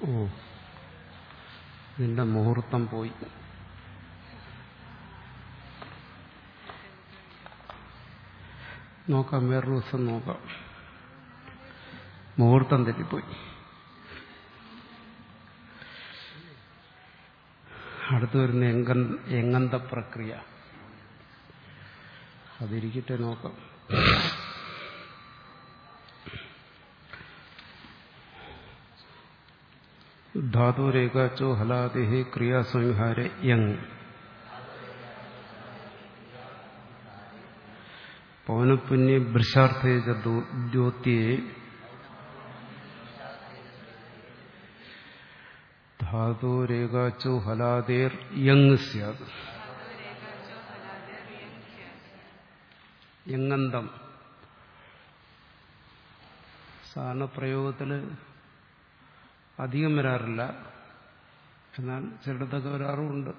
ഓ നിന്റെ മുഹൂർത്തം പോയി നോക്കാം വേറൊരു ദിവസം നോക്കാം മുഹൂർത്തം തെറ്റിപ്പോയി അടുത്തു വരുന്ന എങ്ക എങ്ങന്ത പ്രക്രിയ അതിരിക്കട്ടെ നോക്കാം ധാതുരേഖാച്ചോ ഹലാദേഹേ ക്രിയാസംഹാരെ യങ് പൗനപുണ്യ ഭൃശാർത്ഥേ ദ്യോത്യേ ധാതുരേഖാച്ചോ ഹലാദേർ യങ് സ്യാത് യങ്ങന്തം സാധാരണ പ്രയോഗത്തിൽ അധികം വരാറില്ല എന്നാൽ ചിലയിടത്തൊക്കെ വരാറുമുണ്ട്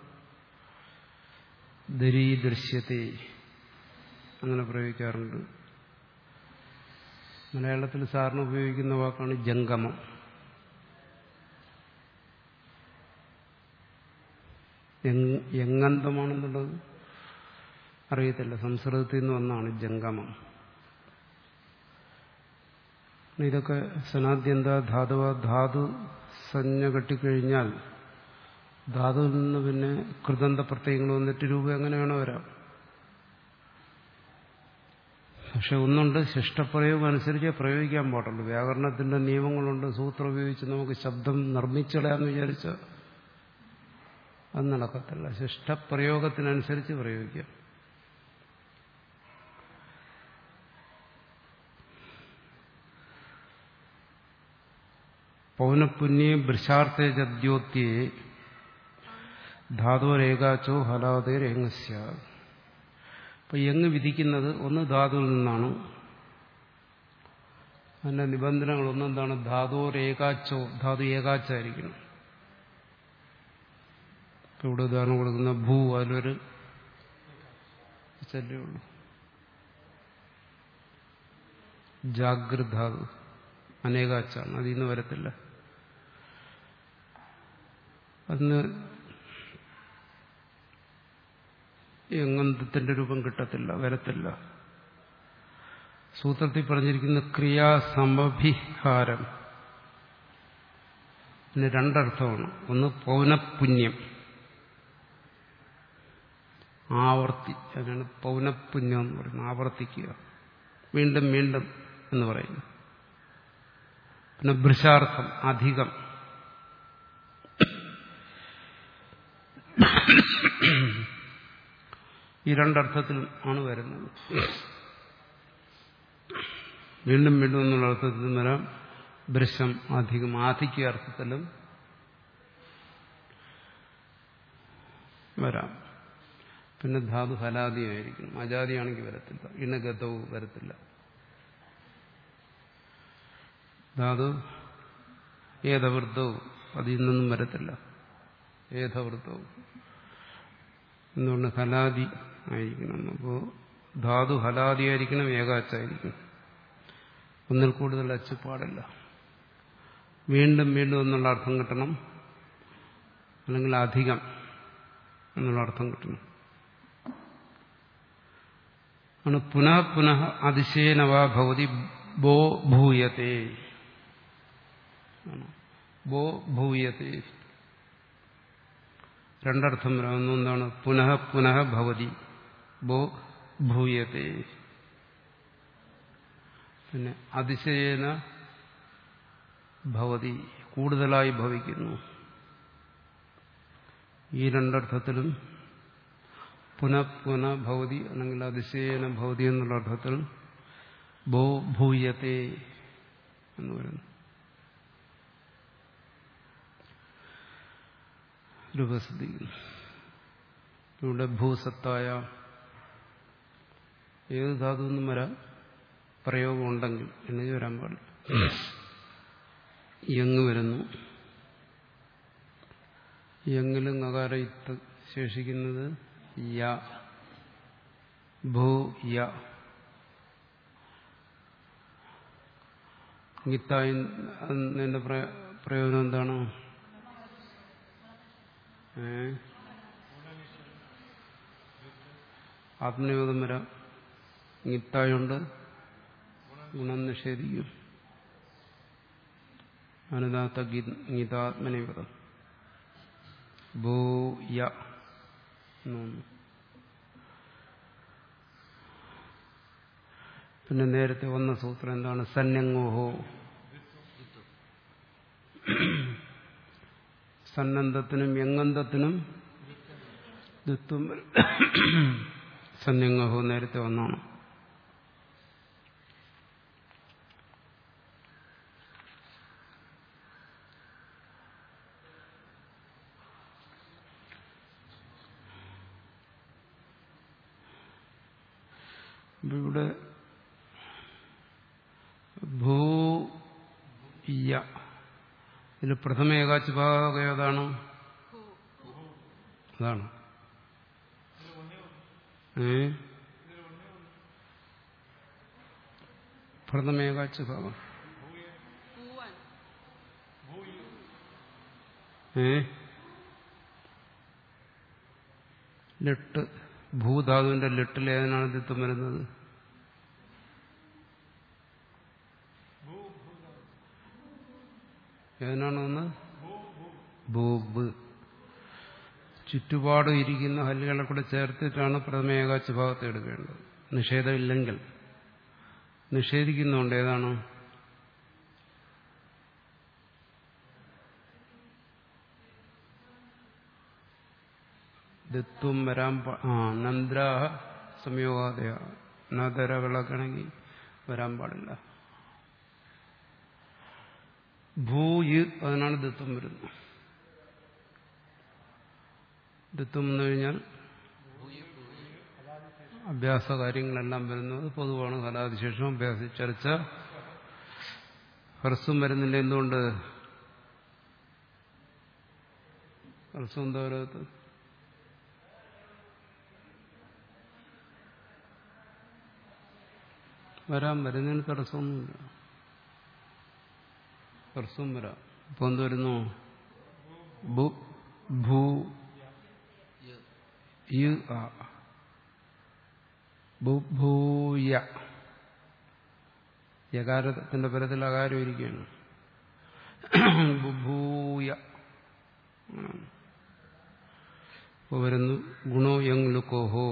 ദരീദൃശ്യത്തെ അങ്ങനെ പ്രയോഗിക്കാറുണ്ട് മലയാളത്തിൽ സാറിന് ഉപയോഗിക്കുന്ന വാക്കാണ് ജംഗമം എങ്ങന്തമാണെന്നുള്ളത് അറിയത്തില്ല സംസ്കൃതത്തിൽ നിന്ന് വന്നാണ് ജംഗമം ഇതൊക്കെ സനാദ്യന്ത ധാതുവ ധാതു സഞ്ജ കെട്ടിക്കഴിഞ്ഞാൽ ധാതുവിൽ നിന്ന് പിന്നെ കൃതന്ത പ്രത്യയങ്ങൾ വന്നിട്ട് രൂപ എങ്ങനെയാണോ വരാം പക്ഷെ ഒന്നുണ്ട് ശിഷ്ടപ്രയോഗം അനുസരിച്ച് പ്രയോഗിക്കാൻ പാടുള്ളൂ വ്യാകരണത്തിന്റെ നിയമങ്ങളുണ്ട് സൂത്രം ഉപയോഗിച്ച് നമുക്ക് ശബ്ദം നിർമ്മിച്ചിടാന്ന് വിചാരിച്ച അത് നടക്കത്തില്ല ശിഷ്ടപ്രയോഗത്തിനനുസരിച്ച് പ്രയോഗിക്കാം പൗനപുണ്യേ ഭൃശാർത്ഥേ ജദ്യോത്യേ ധാതുരേഖാച്ചോ ഹലാദേ രേങ്ങസ്യ അപ്പൊ എങ്ങ് വിധിക്കുന്നത് ഒന്ന് ധാതുവിൽ നിന്നാണ് അതിന്റെ നിബന്ധനകൾ ഒന്നെന്താണ് ധാതു രേഖാച്ചോ ധാതു ഏകാച്ചായിരിക്കണം ഇപ്പൊ ഇവിടെ ഉദാഹരണം കൊടുക്കുന്ന ഭൂ അതിലൊരു ചല്ലേ ഉള്ളൂ ജാഗ്രധാതു അനേകാച്ചാണ് അതിൽ നിന്ന് വരത്തില്ല അതിന് എങ്ങന്തത്തിന്റെ രൂപം കിട്ടത്തില്ല വരത്തില്ല സൂത്രത്തിൽ പറഞ്ഞിരിക്കുന്ന ക്രിയാസമഭിഹാരം ഇതിന് രണ്ടർത്ഥമാണ് ഒന്ന് പൗനപുണ്യം ആവർത്തി അതിനാണ് പൗനപുണ്യം എന്ന് പറയുന്നത് ആവർത്തിക്കുക വീണ്ടും വീണ്ടും എന്ന് പറയുന്നു പിന്നെ ഭൃശാർത്ഥം അധികം ഈ രണ്ടർത്ഥത്തിൽ ആണ് വരുന്നത് വീണ്ടും വീണ്ടും എന്നുള്ള അർത്ഥത്തിൽ വരാം ഭൃശം അധികം ആധിക്യ അർത്ഥത്തിലും വരാം പിന്നെ ധാതു ഹലാദിയായിരിക്കും അജാതിയാണെങ്കിൽ വരത്തില്ല ഇണഗതവും വരത്തില്ല ധാതു ഏതവൃത്തവും അതിൽ നിന്നും വരത്തില്ല ഏതവൃത്തവും എന്തുകൊണ്ട് ഹലാദി ആയിരിക്കണം അപ്പോൾ ധാതു ഹലാദി ആയിരിക്കണം ഏകാച്ചായിരിക്കണം ഒന്നിൽ കൂടുതൽ അച്ച് പാടില്ല വീണ്ടും വീണ്ടും എന്നുള്ള അർത്ഥം കിട്ടണം അല്ലെങ്കിൽ അധികം എന്നുള്ള അർത്ഥം കിട്ടണം ആണ് പുനഃ പുനഃ അതിശയനവാ ഭവതി ബോ ഭൂയത്തെ ബോ ഭൂയത്തെ രണ്ടർത്ഥം വരാവുന്ന എന്താണ് പുനഃ പുനഃ ഭവതി ബോ ഭൂയത്തെ പിന്നെ അതിശയേന ഭവതി കൂടുതലായി ഭവിക്കുന്നു ഈ രണ്ടർത്ഥത്തിലും പുനഃ പുനഃ ഭവതി അല്ലെങ്കിൽ അതിശയേന ഭവതി എന്നുള്ള അർത്ഥത്തിൽ ബോ ഭൂയത്തെ എന്ന് പറയുന്നു രൂപസിദ്ധിക്കുന്നു ഇവിടെ ഭൂസത്തായ ഏത് ധാതു നിന്നും വരാം പ്രയോഗം ഉണ്ടെങ്കിൽ എന്നെങ്കിൽ വരാൻ പാടില്ല യങ് വരുന്നു യങ്ങിലും നകാര ഇത്ത് ശേഷിക്കുന്നത് യ ഭൂ യ ഗീത്തായി പ്രയോജനം എന്താണ് ഏ ആത്മനിയോഗം വരാം ഗീത്തായുണ്ട് ഗുണം നിഷേധിക്കും അനുദാത്ത ഗീതാത്മനിയോഗം ഭൂയ പിന്നെ നേരത്തെ വന്ന സൂത്രം എന്താണ് സന്യങ്ങോഹോ സന്നദ്ധത്തിനും യങ്ങന്തത്തിനും ദിത്വം സന്യങ്ങോഹോ നേരത്തെ വന്നാണ് ഇവിടെ ഭൂയ ഇതിൽ പ്രഥമ ഏകാച്ച് ഭാഗം ഏതാണ് അതാണ് ഏ പ്രഥമ ഏകാച്ച് ഭാഗം ഏ ലെട്ട് ഭൂധാതുവിന്റെ ലെട്ടിൽ ഏതിനാണ് ദിത്വം വരുന്നത് ഏതിനാണ് ഒന്ന് ഭൂബ് ചുറ്റുപാടും ഇരിക്കുന്ന ഹല്ലുകളെ കൂടെ ചേർത്തിട്ടാണ് പ്രഥമേകാച്ച് ഭാഗത്ത് എടുക്കേണ്ടത് നിഷേധമില്ലെങ്കിൽ നിഷേധിക്കുന്നുണ്ട് ഏതാണ് ദത്വം വരാൻ ആ നന്ദ്രാഹ സംയോഗാദയ നദരകളൊക്കെയാണെങ്കിൽ വരാൻ പാടില്ല ഭൂയ് അതിനാണ് ദത്വം വരുന്നത് ദത്വം എന്ന് കഴിഞ്ഞാൽ അഭ്യാസ കാര്യങ്ങളെല്ലാം വരുന്നത് പൊതുവാണ് കലാതിശേഷം അഭ്യാസ ചർച്ച ഹ്രസ്വം വരുന്നില്ല എന്തുകൊണ്ട് ഹ്രസ്വം എന്താ വരാത്ത വരാം വരുന്നതിന് തടസ്സമൊന്നുമില്ല ഹ്രസ്വം വരാം ഇപ്പൊ എന്ത് വരുന്നു ഭൂ ബുഭൂയ യകാരത്തിന്റെ പരത്തിൽ അകാരം ഇരിക്കുകയാണ് ബുഭൂയ ഇപ്പൊ വരുന്നു ഗുണോ യങ് ലുക്കോഹോ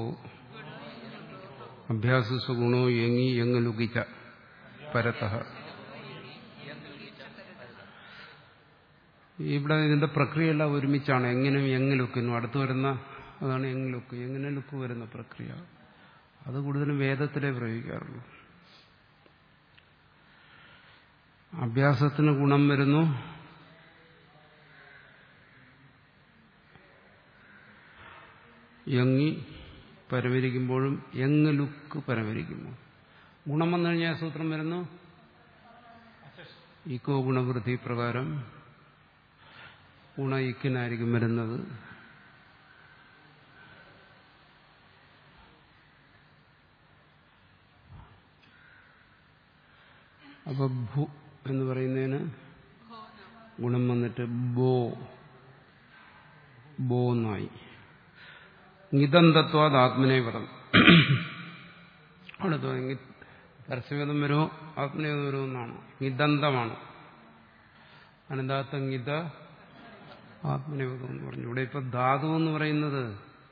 അഭ്യാസ ഗുണോ യങ്ങി യങ് ലുകിച്ച പരത്ത ഇവിടെ ഇതിന്റെ പ്രക്രിയയെല്ലാം ഒരുമിച്ചാണ് എങ്ങനെയും എങ്ങ് ലുക്കുന്നു അടുത്ത് വരുന്ന അതാണ് എങ് ലുക്ക് എങ്ങനെ ലുക്ക് വരുന്ന പ്രക്രിയ അത് കൂടുതലും വേദത്തിലേ പ്രയോഗിക്കാറുള്ളൂ അഭ്യാസത്തിന് ഗുണം വരുന്നു യങ്ങി പരമരിക്കുമ്പോഴും എങ് ലുക്ക് പരമരിക്കുമ്പോൾ ഗുണം വന്നു കഴിഞ്ഞാൽ സൂത്രം വരുന്നു ഇക്കോ ഗുണവൃത്തി പ്രകാരം ഗുണ ഇക്കിനായിരിക്കും വരുന്നത് അപ്പൊ ഭൂ എന്ന് പറയുന്നതിന് ഗുണം വന്നിട്ട് ബോ ബോ എന്നായി നിതന്തത്വാത് ആത്മനെ പദം അവിടെ തുടങ്ങി പരസ്യവേദം വരുമോ ആത്മനേതം വരുമോ എന്നാണ് നിതന്തമാണ് അനന്താത്ത ഗീത ആത്മനിയോഗം എന്ന് പറഞ്ഞു ഇവിടെ ഇപ്പൊ ധാതു എന്ന് പറയുന്നത്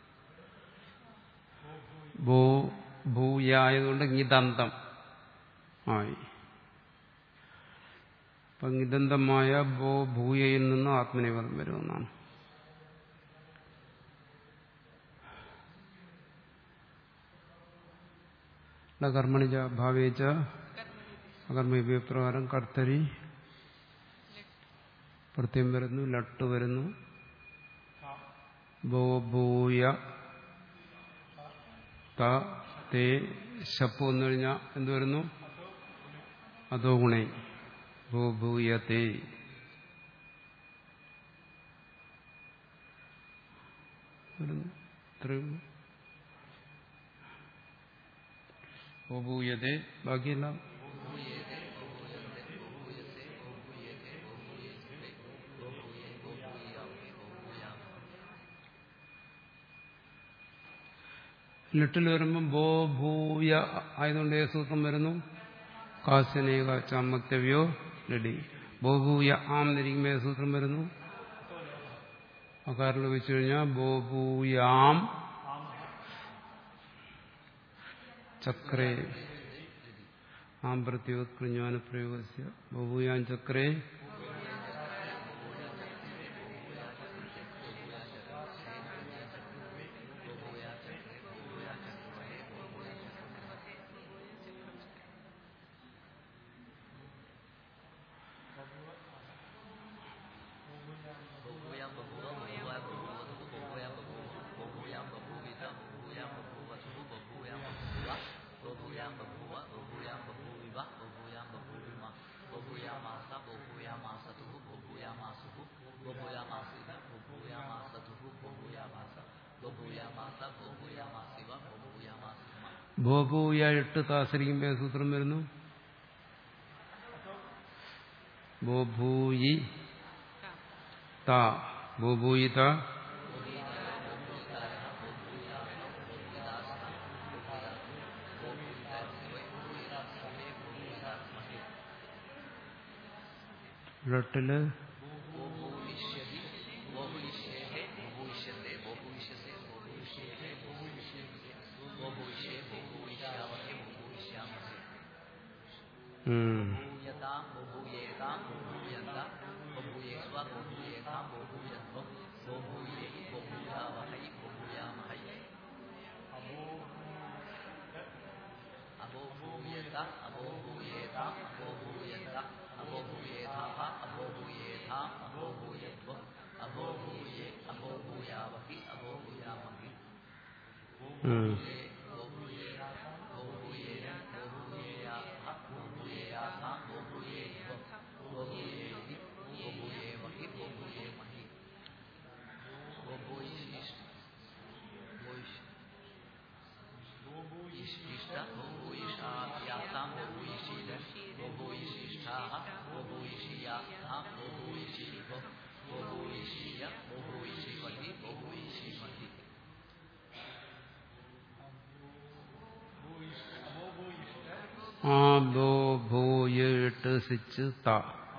ഭൂ ഭൂയായതുകൊണ്ട് ഗിതന്തം ആയി അപ്പൊ ഗിതന്തമായ ഭോ ഭൂയയിൽ നിന്ന് ആത്മനിയോഗം വരുമെന്നാണ് കർമ്മണിജ ഭാവേച്ച അകർമ്മപ്രകാരം കർത്തരി പ്രത്യം വരുന്നു ലട്ട് വരുന്നു ഭൂയ ത തേ ശപ്പ് വന്നു കഴിഞ്ഞാൽ എന്ത് വരുന്നു അതോ ഗുണേ ഭൂഭൂയത്തെ വരുന്നു ഇത്രയും ഭൂഭൂയത്തെ ബാക്കിയെല്ലാം ലിട്ടിൽ വരുമ്പം ബോ ഭൂയ ആയതുകൊണ്ട് ഏത് സൂത്രം വരുന്നു കാശനേക ചാമത്തവ്യോ ലഡി ബോഭൂയ ആം എന്നിരിക്കുമ്പോൾ ഏത് സൂത്രം വരുന്നു അക്കാരിൽ വെച്ച് കഴിഞ്ഞാൽ ബോഭൂയാം ചക്രേ ആം പ്രത്യോത് കൃഞ്ഞാന പ്രയോഗസ്യ ബഹൂയാൻ ചക്രേ ഭോഭൂയ എട്ട് താസരിക്കുമ്പോൾ സൂത്രം വരുന്നു ബോഭൂയി താ ബോഭൂയി താ ഇടട്ടില് ഉം. ഉം. ആ ബോ ഭൂ എട്ട് സിച്ച് താ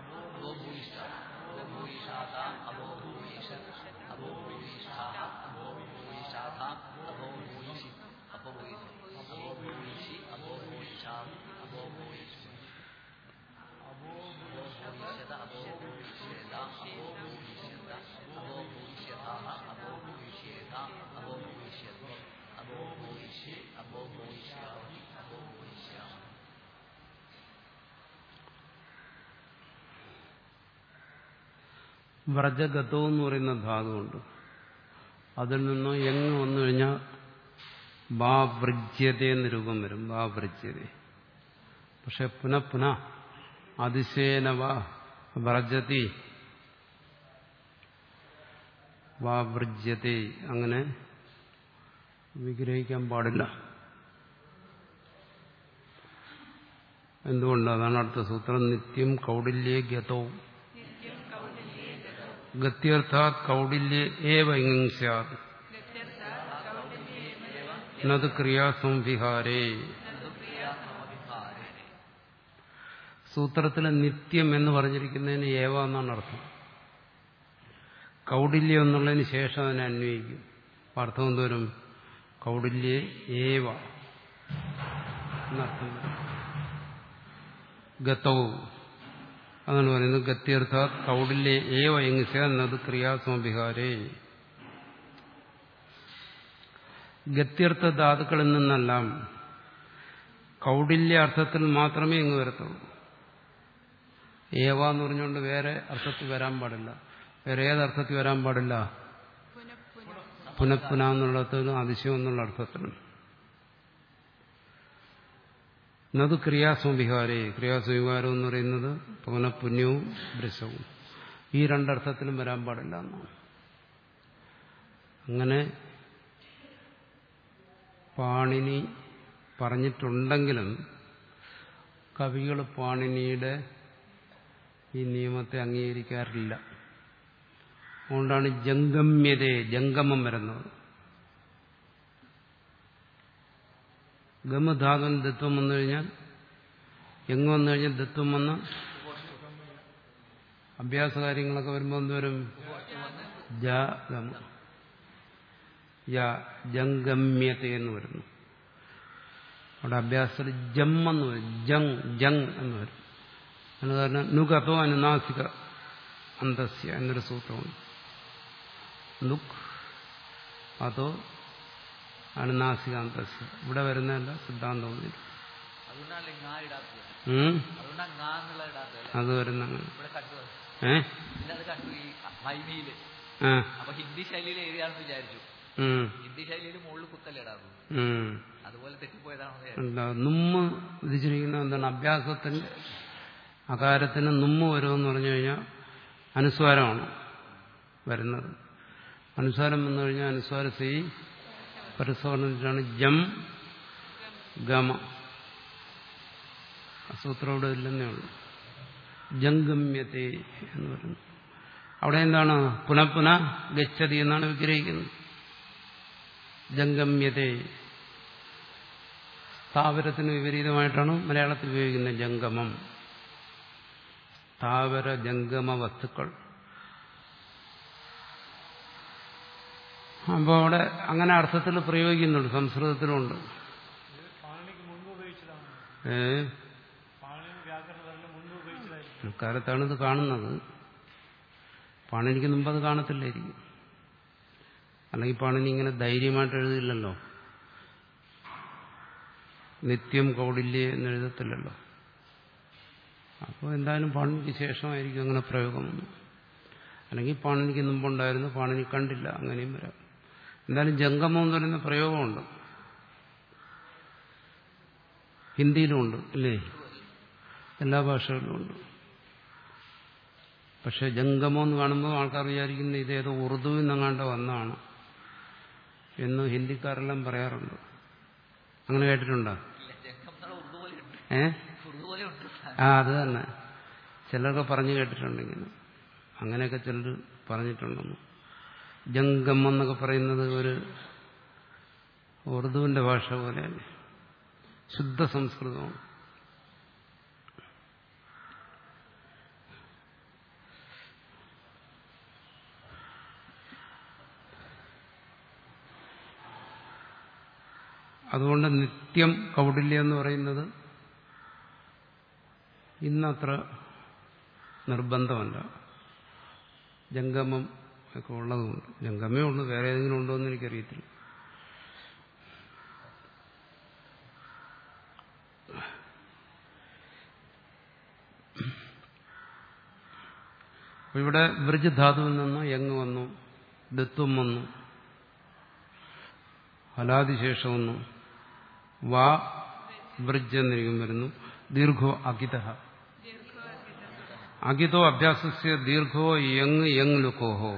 വ്രജഗതോ എന്ന് പറയുന്ന ധാതുവുണ്ട് അതിൽ നിന്ന് എങ്ങ് വന്നു കഴിഞ്ഞാൽ ബാ വൃജ്യത എന്ന് രൂപം വരും ബാ വൃജ്യത പക്ഷെ പുനഃ പുനഃ അതിശയനവ വ്രജതി വാ വൃജ്യത്തെ അങ്ങനെ വിഗ്രഹിക്കാൻ പാടില്ല എന്തുകൊണ്ട് അതാണ് അടുത്ത സൂത്രം നിത്യം കൗടില്യേ ഗതോ ഗത്യർത്ഥാത് കൗടില്യേ ഏവ ഇങ് സ്യാത് നത് ക്രിയാസംവിഹാരേ സൂത്രത്തിലെ നിത്യം എന്ന് പറഞ്ഞിരിക്കുന്നതിന് ഏവ എന്നാണ് അർത്ഥം കൗടില്യം എന്നുള്ളതിന് ശേഷം അതിനെ അന്വയിക്കും അപ്പൊ അർത്ഥം എന്തോരും കൗടില്യേ ഏവ എന്നർത്ഥം വരും. ഗതവും അതാണ് പറയുന്നത് ഗത്യർത്ഥ കൗടില്യ ഏവ എങ്ങിച്ച എന്നത് ക്രിയാസമഭിഹാരേ ഗത്യർത്ഥ ധാതുക്കളിൽ നിന്നെല്ലാം കൗടില്യ അർത്ഥത്തിൽ മാത്രമേ ഇങ്ങ് വരത്തുള്ളൂ ഏവ എന്ന് പറഞ്ഞുകൊണ്ട് വേറെ അർത്ഥത്തിൽ വരാൻ പാടില്ല വേറെ ഏതർത്ഥത്തിൽ വരാൻ പാടില്ല പുനഃപുന എന്നുള്ള അർത്ഥത്തിലും അതിശയം എന്നുള്ള അർത്ഥത്തിലും എന്നത് ക്രിയാസ്വവിഹാരേ ക്രിയാസ്വവിഹാരം എന്ന് പറയുന്നത് പുനഃപുണ്യവും ബ്രശവും ഈ രണ്ടർത്ഥത്തിലും വരാൻ പാടില്ല എന്നാണ് അങ്ങനെ പാണിനി പറഞ്ഞിട്ടുണ്ടെങ്കിലും കവികൾ പാണിനിയുടെ ഈ നിയമത്തെ അംഗീകരിക്കാറില്ല അതുകൊണ്ടാണ് ജംഗമ്യതയെ ജംഗമം വരുന്നത് ഗമ ധാതുവിന് ദത്വം വന്നു കഴിഞ്ഞാൽ എങ്ങ് വന്നു കഴിഞ്ഞാൽ ദത്വം വന്ന് അഭ്യാസ കാര്യങ്ങളൊക്കെ വരുമ്പോൾ എന്തുവരും ജ ഗമ യ ജംഗമ്യത എന്ന് വരുന്നു അവിടെ അഭ്യാസത്തിൽ ജം എന്ന് വരും ജങ് ജങ് എന്ന് വരും അതിന് കാരണം നുകതോ അനുനാസിക അന്തസ്യ എന്നൊരു സൂത്രമുണ്ട് നുക് അതോ അനുനാസിക അന്തസ്യ ഇവിടെ വരുന്നതല്ല സിദ്ധാന്തമൊന്നും അതുകൊണ്ടാണല്ലേ ngാ ഇടാത്തത് ഉം? അതുകൊണ്ടാ ngാ എന്നുള്ള ഇടാത്തത് അല്ലേ അത് വരുന്ന അങ്ങനെ ഇവിടെ കണ്ടു അത്. ഏ പിന്നെ അത് കണ്ടു ഈ ഹൈമിയില് ആ അപ്പൊ ഹിന്ദി ശൈലിയിൽ എഴുതിയാണെന്ന് വിചാരിച്ചു ഉം, ഹിന്ദി ശൈലിയിൽ മുകളിൽ കുത്തല്ലേ ഇടാറുള്ളൂ ഉം. അതുപോലെ തെറ്റിപ്പോയതാണെന്ന് വിചാരിച്ചു എന്താ നുമ്മ് വിധിച്ചിരിക്കുന്ന എന്താണ് അഭ്യാസത്തിന് അകാരത്തിന് നുമ്മ് വരുമെന്ന് പറഞ്ഞു കഴിഞ്ഞാൽ അനുസ്വാരമാണ് വരുന്നത് അനുസ്വാരം വന്നു കഴിഞ്ഞാൽ അനുസ്വാര സി പരസ്വർണ്ണിട്ടാണ് ജം ഗമ അസൂത്രം ഇവിടെ ഇല്ലെന്നേ ഉള്ളൂ ജംഗമ്യത്തെ എന്ന് പറയുന്നു അവിടെ എന്താണ് പുനഃപുന ഗച്ഛതി എന്നാണ് വിഗ്രഹിക്കുന്നത് ജംഗമ്യത്തെ സ്ഥാവരത്തിന് വിപരീതമായിട്ടാണ് മലയാളത്തിൽ ഉപയോഗിക്കുന്നത് ജംഗമം സ്ഥാവര ജംഗമ വസ്തുക്കൾ അപ്പോൾ അവിടെ അങ്ങനെ അർത്ഥത്തിൽ പ്രയോഗിക്കുന്നുണ്ട് സംസ്കൃതത്തിലുണ്ട് പാണിനിക്ക് മുൻപ് ഉപയോഗിച്ചതാണ് ഏ പാണിനി വ്യാകരണതെല്ലാം മുൻപ് ഉപയോഗിച്ചതായിരിക്കും അക്കാലത്താണ് ഇത് കാണുന്നത് പാണിനിക്ക് മുമ്പ് അത് കാണത്തില്ലായിരിക്കും അല്ലെങ്കിൽ പാണിനി ഇങ്ങനെ ധൈര്യമായിട്ട് എഴുതില്ലല്ലോ നിത്യം കൗടില്യ എന്ന് എഴുതത്തില്ലല്ലോ അപ്പോൾ എന്തായാലും പാണിനിക്ക് ശേഷമായിരിക്കും അങ്ങനെ പ്രയോഗം വന്നു അല്ലെങ്കിൽ പാണിനിക്ക് മുമ്പുണ്ടായിരുന്നു പാണിനി കണ്ടില്ല അങ്ങനെയും വരാം എന്തായാലും ജംഗമം എന്ന് പറയുന്ന പ്രയോഗമുണ്ട് ഹിന്ദിയിലുമുണ്ട് അല്ലേ എല്ലാ ഭാഷകളിലും ഉണ്ട് പക്ഷെ ജംഗമം എന്ന് കാണുമ്പോൾ ആൾക്കാർ വിചാരിക്കുന്ന ഇതേതോ ഉറുദുവിൽ നിന്നങ്ങാണ്ട് വന്നതാണ് എന്ന് ഹിന്ദിക്കാരെല്ലാം പറയാറുണ്ട് അങ്ങനെ കേട്ടിട്ടുണ്ടോ ഇല്ല ജംഗം എന്നുള്ള ഉറുദു പോലെ ഉണ്ട് ഏ ഉറുദു പോലെ ഉണ്ട് ആ അത് തന്നെ ചിലരൊക്കെ പറഞ്ഞു കേട്ടിട്ടുണ്ടെങ്കിൽ അങ്ങനെയൊക്കെ ചിലർ പറഞ്ഞിട്ടുണ്ടെന്ന് ജംഗം എന്നൊക്കെ പറയുന്നത് ഒരു ഉറുദുവിന്റെ ഭാഷ പോലെയല്ലേ ശുദ്ധ സംസ്കൃതമാണ് അതുകൊണ്ട് നിത്യം കൗടില്യം എന്ന് പറയുന്നത് ഇന്നത്ര നിർബന്ധമല്ല ജംഗമം ഒക്കെ ഉള്ളതുകൊണ്ട് ജംഗമേ ഉള്ളൂ വേറെ ഏതെങ്കിലും ഉണ്ടോ എന്ന് എനിക്കറിയത്തില്ല അപ്പൊ ഇവിടെ വ്രജ് ധാതുവിൽ നിന്ന് യങ് വന്നു ദത്വം വന്നു ഹലാദിശേഷം വന്നു വാ വ്രജ് എന്നിരിക്കും വരുന്നു ദീർഘോ അകിത അകിതോ അഭ്യാസസ്യ ദീർഘോ യങ് യങ് ലുക്കോഹോ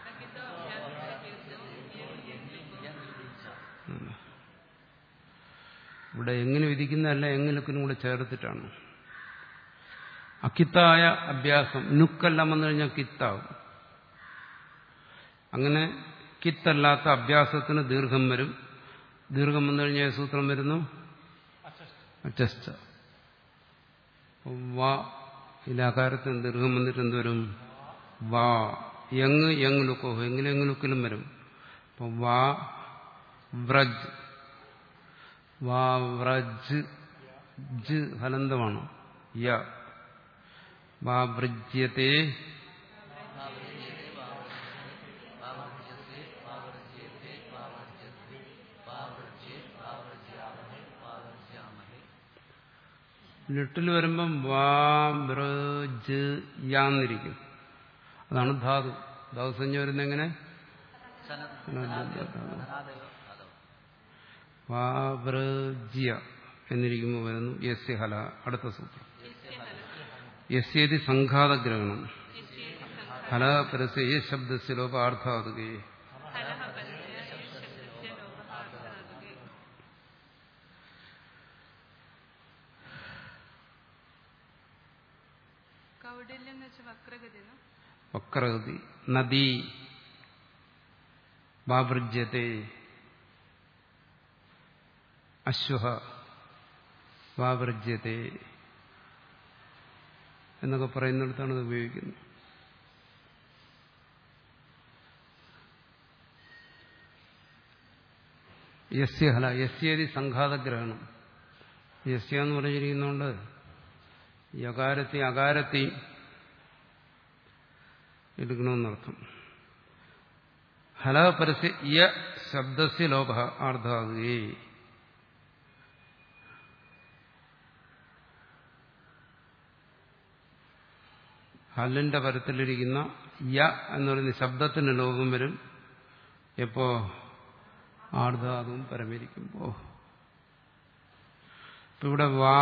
ഇവിടെ എങ്ങനെ വിധിക്കുന്നതല്ല എങ് ലുക്കിനും കൂടെ ചേർത്തിട്ടാണ് അക്കിത്തായ അഭ്യാസം നുക്കെല്ലാം വന്നു കഴിഞ്ഞാൽ കിത്താവും അങ്ങനെ കിത്തല്ലാത്ത അഭ്യാസത്തിന് ദീർഘം വരും ദീർഘം വന്നു കഴിഞ്ഞാൽ ഏത് സൂത്രം വരുന്നു അച്ചസ്റ്റ വാ ഇലാകാരത്തിന് ദീർഘം വന്നിട്ട് എന്തുവരും വാ യങ് യങ് ലുക്കോ എങ്കിലും യങ് ലുക്കിലും വരും അപ്പൊ വാ വ്രജ് വാ വ്രജ് ജ് ഹലന്തമാണ് യ വാ വ്രജ്യത്തെ ലിട്ടിൽ വരുമ്പം വാ ബ്രജ് യാന്നിരിക്കും അതാണ് ധാതു ധാതു സഞ്ജ വരുന്ന എങ്ങനെ വാ ബ്രജ്യ എന്നിരിക്കുമ്പോൾ വരുന്നു യസ്യ ഹല അടുത്ത സൂത്രം യസ്യേതി സംഘാതഗ്രഹണം ഹല പരസ്യ ഈ ശബ്ദസ്യ ലോപാർത്ഥാതുകയെ കൗടില്യം എന്ന് വെച്ചാൽ വക്രഗതി വക്രഗതി നദി ബാഭൃജ്യത്തെ അശ്വഹ വാവൃജ്യത്തെ എന്നൊക്കെ പറയുന്നിടത്താണ് ഇത് ഉപയോഗിക്കുന്നത് യസ്യഹല യസ്യേതി സംഘാതഗ്രഹണം യസ്യ എന്ന് പറഞ്ഞിരിക്കുന്നതുകൊണ്ട് യകാരത്തെ അകാരത്തെയും എടുക്കണമെന്നർത്ഥം ഹല പരസ്യ യ ശബ്ദസ്യ ലോക ആർദ്ധാതുകേ ഹല്ലിന്റെ പരത്തിലിരിക്കുന്ന യ എന്ന് പറയുന്ന ശബ്ദത്തിന് ലോകം വരും എപ്പോ ആർദ്ധാതും പരമിരിക്കുമ്പോ ഇപ്പൊ ഇവിടെ വാ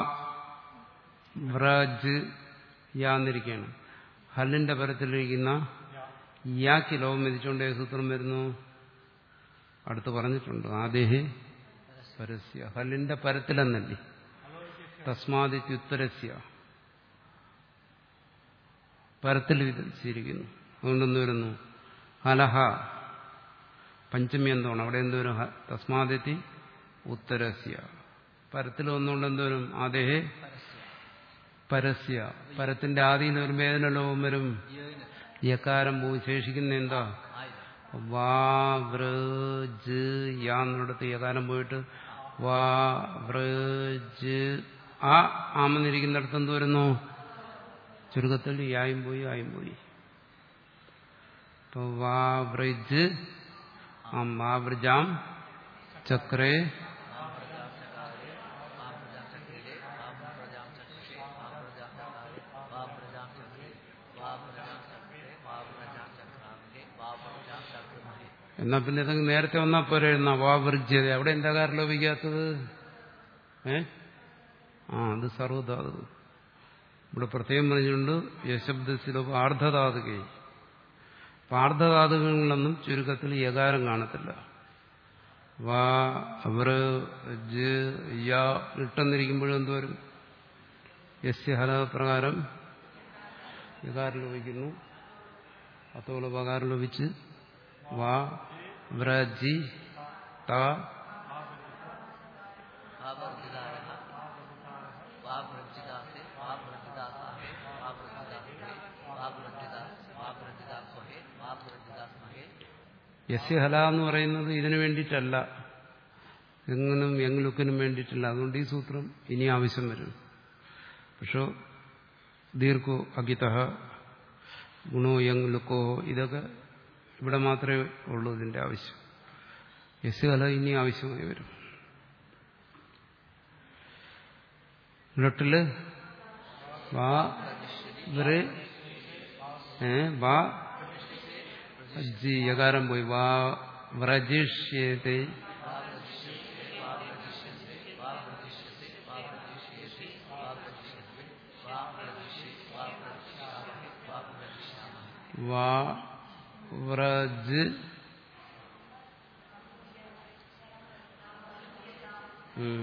വ്രജ് യാന്നിരിക്കുകയാണ് ഹല്ലിന്റെ പരത്തിലിരിക്കുന്ന യാക്ക് ലോകം വിധിച്ചുകൊണ്ട് ഏത് സൂത്രം വരുന്നു അടുത്ത് പറഞ്ഞിട്ടുണ്ട് ആദേഹി പരസ്യ ഹല്ലിന്റെ പരത്തിലെന്നല്ലേ തസ്മാദിത്യുത്തരസ്യ പരത്തിൽ വിധിച്ചിരിക്കുന്നു അതുകൊണ്ടെന്ന് വരുന്നു ഹലഹ പഞ്ചമി എന്താണ് അവിടെ എന്തോരും തസ്മാദിത്തി ഉത്തരസ്യ പരത്തിൽ വന്നുകൊണ്ട് എന്തോരും ആദേഹേ പരസ്യ പരത്തിന്റെ ആദിയിൽ വരുമ്പോൾ ഏതിന്റെ ലോകം വരും യക്കാരം പോയി ശേഷിക്കുന്ന എന്താ വാ വ്രജ് യാന്നിടത്ത് യകാരം പോയിട്ട് വാ വ്രജ് ആ ആമെന്നിരിക്കുന്നിടത്ത് എന്ത് വരുന്നു ചുരുക്കത്തിൽ യായും പോയി ആയും പോയി ഇപ്പൊ വാ വ്രജ് ആം വാ വ്രജാം ചക്രേ എന്നാ പിന്നെ ഇതങ്ങ് നേരത്തെ വന്നാൽ പോരെ എഴുതുന്ന വാ വൃജ്യത അവിടെ എന്താ കാര്യം ലോപിക്കാത്തത് ഏ ആ അത് സർവധാതു ഇവിടെ പ്രത്യേകം പറഞ്ഞിട്ടുണ്ട് യശബ്ദശിലോപ ആർദ്ധധാതുകൈ പാർദ്ധധാതുകളിലൊന്നും ചുരുക്കത്തിൽ യകാരം കാണത്തില്ല വാ അവർ ജ് യ ഇട്ടെന്നിരിക്കുമ്പോഴും എന്തോരും യസ്യ ഹലപ്രകാരം യകാരം ലോപിക്കുന്നു അത്തോളം പകാരം ലോപിച്ച് വാ വ്രജി ത യസ്യഹല എന്ന് പറയുന്നത് ഇതിനു വേണ്ടിയിട്ടല്ല എങ്ങനും എങ്ങലുക്കിനും വേണ്ടിയിട്ടില്ല അതുകൊണ്ട് ഈ സൂത്രം ഇനി ആവശ്യം വരും പക്ഷോ ദീർഘോ അഗിത ഗുണോ യങ് ലുക്കോ ഇതൊക്കെ ഇവിടെ മാത്രമേ ഉള്ളൂ ഇതിന്റെ ആവശ്യം യസ്യഹല ഇനി ആവശ്യമായി വരും ഇരട്ടില് വാ വരെ ഏ വാ ജി യകാരം പോയി വാ വ്രജിഷ്യത്തെ വാ വ്രജ് ഉം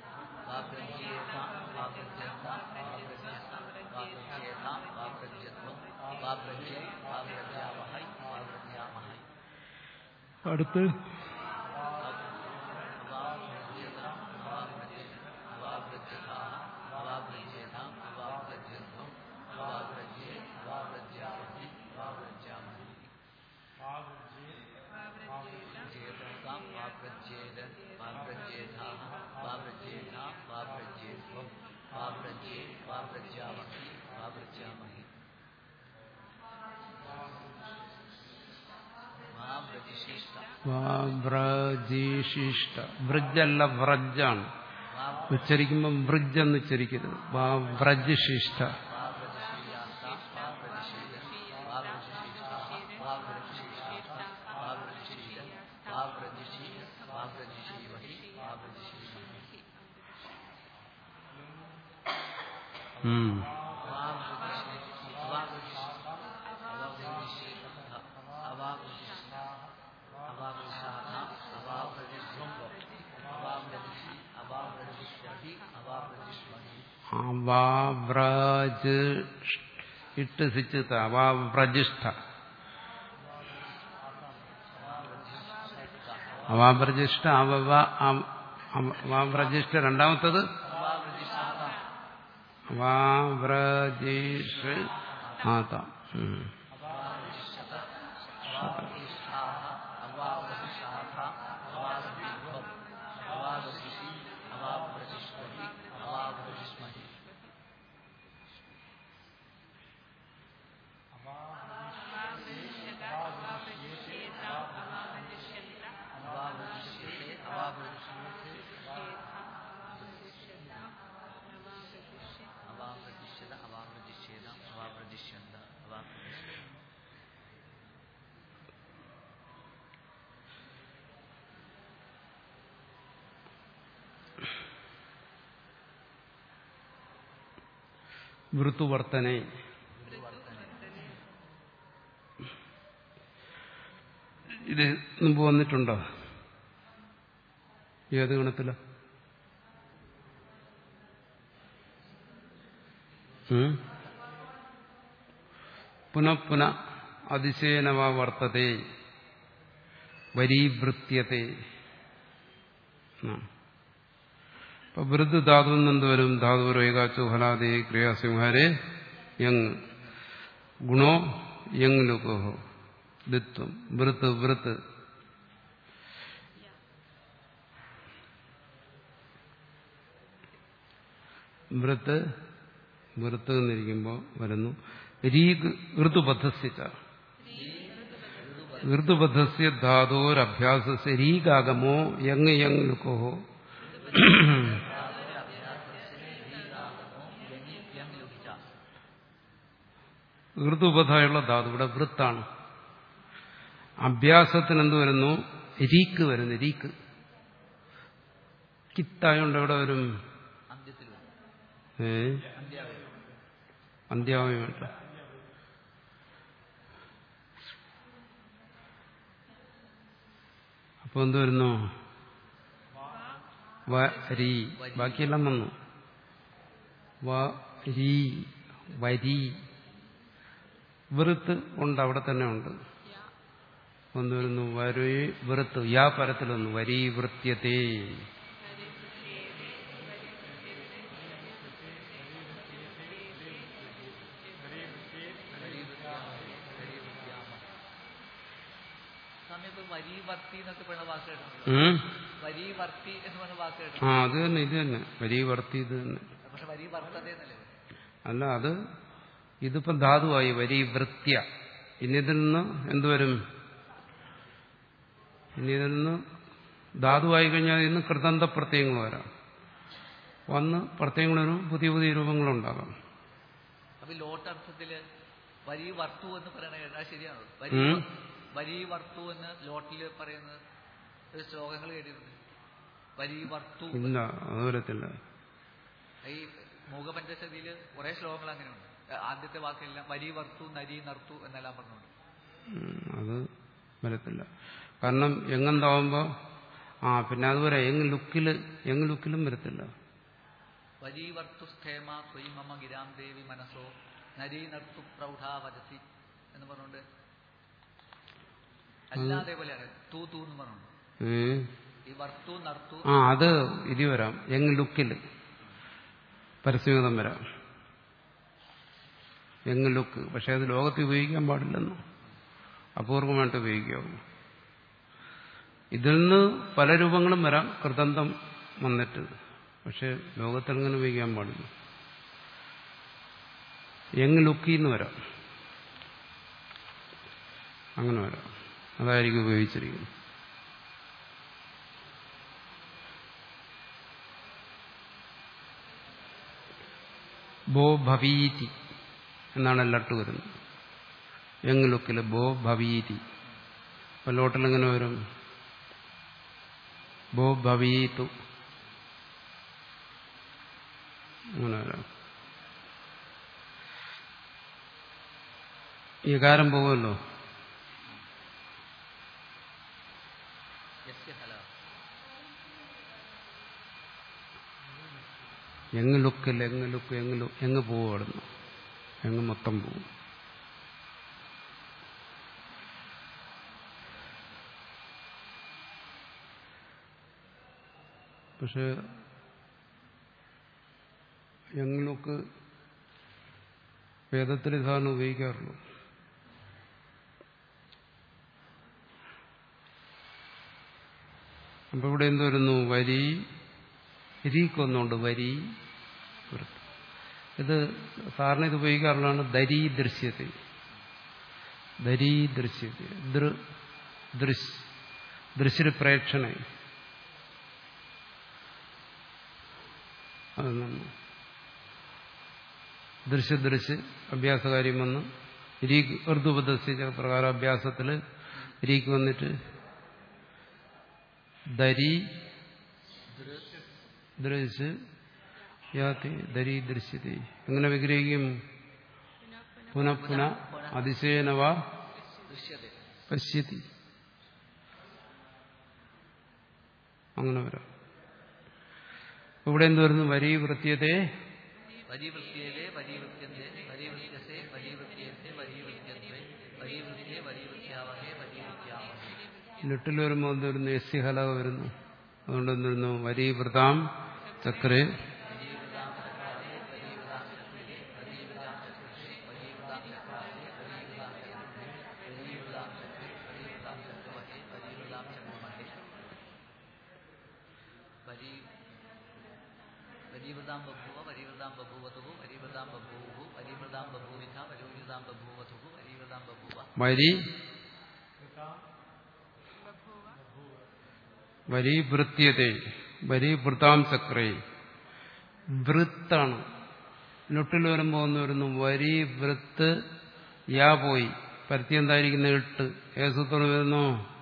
അടുത്ത് വ്രജിശിഷ്ട വ്രജല്ല വ്രജാണ് ഉച്ചരിക്കുമ്പം വ്രജ് എന്ന് ഉച്ചരിക്കരുത് വ്രജിശിഷ്ട ഉം അവാവ്രജ് ഇട്ട് സിച്ചിത്ത അവാവ്രജിഷ്ഠ അവാബ്രജിഷ്ഠ അവവ വാവ്രജിഷ്ഠ രണ്ടാമത്തത് വാവ്രജിഷ ആത ഉം. വൃത്തുവർത്തനെ ഇത് മുമ്പ് വന്നിട്ടുണ്ടോ ഏത് ഗണത്തില പുനഃപുന അതിശയനവ വർത്തത്തെ വരീവൃത്യത്തെ അപ്പൊ വൃദ്ധ ധാതു എന്തുവരും ധാതുവരോ ഏകാച്ചോ ഫലാദേ ക്രിയാസിംഹാരെ യങ് ഗുണോ യങ് ലുക്കോ ദിത്വം വൃത്ത് വൃത്ത് വൃത്ത് വൃത്ത് എന്നിരിക്കുമ്പോൾ വരുന്നു രീഗ് ഋതുബദ്ധസ്യ ഋതുബദ്ധസ്യ ധാതോരഭ്യാസ രീഗാഗമോ യങ് യങ് ലുക്കോ ഋതുബദ്ധയുള്ള ധാതു ഇവിടെ വൃത്താണ് അഭ്യാസത്തിന് എന്ത് വരുന്നു രീക്ക് വരുന്നു രീക്ക് കിത്തായോണ്ട് എവിടെ വരും അന്ത്യത്തിൽ വരും. ഏ അന്ത്യാവയം. അന്ത്യാവയമല്ല അപ്പൊ എന്ത് വരുന്നു വരി ബാക്കിയെല്ലാം വന്നു വരി വരി വൃത്ത് ഉണ്ട് അവിടെ തന്നെ ഉണ്ട് ഒന്ന് വരുന്നു വരി വൃത്ത് യാ പരത്തിൽ വന്നു വരി വൃത്യത്തെ സ്വാമി ഇപ്പൊ വരീവർത്തി എന്നൊക്കെ പറയുന്ന വാക്ക് കേട്ടിട്ടുണ്ട് ഉം? വരീവർത്തി എന്ന് പറഞ്ഞ വാക്ക് ആ കേട്ടിട്ടുണ്ട് അത് തന്നെ ഇത് തന്നെ വരി വർത്തി ഇത് തന്നെ പക്ഷെ വരീവർത്തത എന്നല്ലേ അല്ല അത് ഇതിപ്പം ധാതുവായി വരി വൃത്യ ഇനി ഇതിൽ നിന്ന് എന്തുവരും ഇനി ഇതിൽ നിന്ന് ധാതുവായി കഴിഞ്ഞാൽ ഇന്ന് കൃതന്ത പ്രത്യയങ്ങൾ വരാം വന്ന് പ്രത്യയങ്ങളിനും പുതിയ പുതിയ രൂപങ്ങളുണ്ടാകാം അപ്പൊ ഈ ലോട്ടർത്ഥത്തില് വരി വർtu എന്ന് പറയണ കേട്ടാ ശരിയാണോ വരി ഉം. വരി വർtu എന്ന് ലോട്ടില് പറയുന്നത് ഒരു ശ്ലോകങ്ങൾ കേട്ടിട്ടുണ്ട് വരി വർtu ഇല്ല അത് വരത്തില്ല ഈ മൂകപഞ്ചശതിയില് കുറെ ശ്ലോകങ്ങൾ അങ്ങനെയുണ്ട് ആദ്യത്തെ വാക്കെല്ലാം വരി വർtu നരി നർത്തു എന്നെല്ലാം പറഞ്ഞുണ്ട് ഉം, അത് വരത്തില്ല കാരണം എങ്ങെന്താവുമ്പോ ആ പിന്നെ അതുപോലെ എങ് ലുക്കില് എങ് ലുക്കിലും വരത്തില്ല വരി വർtu സ്ഥേമ ത്വയി മമ ഗിരാം ദേവി മനസ്സോ നരി നർത്തു പ്രൗഢാ വചസി എന്ന് പറഞ്ഞുകൊണ്ട് എല്ലാം അതേപോലെയാണ് തൂ തൂ എന്ന് പറഞ്ഞുണ്ട് ഏ ഈ വർtu നർത്തു ആ അത് ഇതി വരാം യങ് ലുക്കിൽ പരസ്യഗതം വരാം യങ് ലുക്ക് പക്ഷെ അത് ലോകത്ത് ഉപയോഗിക്കാൻ പാടില്ലെന്നോ അപൂർവമായിട്ട് ഉപയോഗിക്കാവൂ ഇതിൽ നിന്ന് പല രൂപങ്ങളും വരാം കൃതന്തം വന്നിട്ട് പക്ഷെ ലോകത്തിൽ അങ്ങനെ ഉപയോഗിക്കാൻ പാടില്ല യങ് ലുക്കിന്ന് വരാം അങ്ങനെ വരാം അതായിരിക്കും ഉപയോഗിച്ചിരിക്കുന്നത് ബോ ഭവീതി എന്നാണ് ലട്ട് വരുന്നത് യങ് ലുക്കിൽ ബോ ഭവീതി അപ്പൊ ലോട്ടിൽ എങ്ങനെ വരും ബോ ഭവീതു അങ്ങനെ വരാം യകാരം പോകുമല്ലോ യസ്യ ഫല എങ്ങ് ലുക്കിൽ എങ്ങ് ലുക്ക് എങ്ങ് ലു എങ്ങ് പോവും അവിടുന്ന് എങ്ങ് മൊത്തം പോവും പക്ഷെ ഞങ്ങൾക്ക് വേദത്തിൽ സാധാരണ ഉപയോഗിക്കാറുള്ളൂ അപ്പൊ ഇവിടെ എന്ത് വരുന്നു വരി ഇരിക്കൊന്നുണ്ട് വരി വൃത്ത്. ഇത് സാറിന് ഇത് ഉപയോഗിക്കാറുള്ളതാണ് ദരീ ദൃശ്യത്തെ ദരീ ദൃശ്യത്തെ ദൃ ദൃശ് ദൃശ്യ പ്രേക്ഷണ അത് നന്നു ദൃശ്യദൃശ് അഭ്യാസകാര്യം വന്ന് രീക്ക് ഋതുപദസ്ഥിച്ച പ്രകാരം അഭ്യാസത്തിൽ രീക്ക് വന്നിട്ട് ദരി ദൃശ് യാതി ദരി ദൃശ്യത എങ്ങനെ വിഗ്രഹിക്കും പുനഃ പുനഃ അതിശയനവ ദൃശ്യത പശ്യതി അങ്ങനെ വരാം ഇവിടെ എന്ത് വരുന്നു വരി വൃത്തിയത്തെ വരീവൃത്യയിലെ വരീവൃത്യന്തേ വരീവൃത്യസേ വരീവൃത്യത്തെ വരീവൃത്യന്തേ വരീവൃത്യേ വരീവൃത്യാവഹേ വരീവൃത്യാവഹേ ലിട്ടിൽ വരുമ്പോൾ എന്ത് വരുന്നു എസ് സി ഹലക വരുന്നു അതുകൊണ്ട് എന്ത് വരുന്നു വരി വൃതാം ചക്രേ വരീ വരീവൃതാം ബഭൂവ വരീവൃതാം ബഭൂവതുഹു വരീവൃതാം ബഭൂവു വരീവൃതാം ബഭൂവിധ വരീവൃതാം ബഭൂവതുഹു വരീവൃതാം ബഭൂവ വരി വരി വൃത്യത്തെ വരി വൃതാം ചക്രേ വൃത്താണ് ലുട്ടിൽ വരുമ്പോൾ ഒന്ന് വരുന്നു വരി വൃത്ത് യാ പോയി പരത്തി എന്തായിരിക്കുന്ന ഇട്ട് ഏത് സൂത്രം വരുന്നു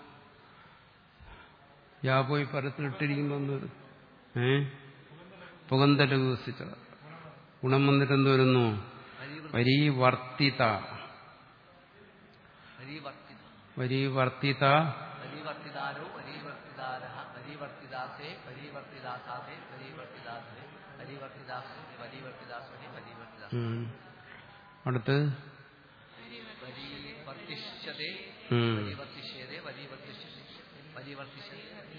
യാ പോയി പരത്തിൽ ഇട്ടിരിക്കുമ്പോൾ ഒന്ന് വരും ഏ പുകന്തല വികസിച്ച ഗുണം വന്നിട്ട് എന്ത് വരുന്നു വരീവൃ വരി വർത്തിത വരീവർത്തിത വരി വർത്തിത വരീവർത്തിതാരോ വരീവർത്തിതാരഃ വരീവർത്തിദാസേ വരീവർത്തിദാസാസേ വരീവർത്തിദാസേ വരീവർത്തിദാസേ വരീവർത്തിദാസേ വരീവർത്തിദാസേ ഉം. അടുത്ത് വരീവർത്തിഷ്യതേ ഉം. വരീവർത്തിഷ്യതേ വരീവർത്തിഷ്യതേ വരീവർത്തിഷ്യതേ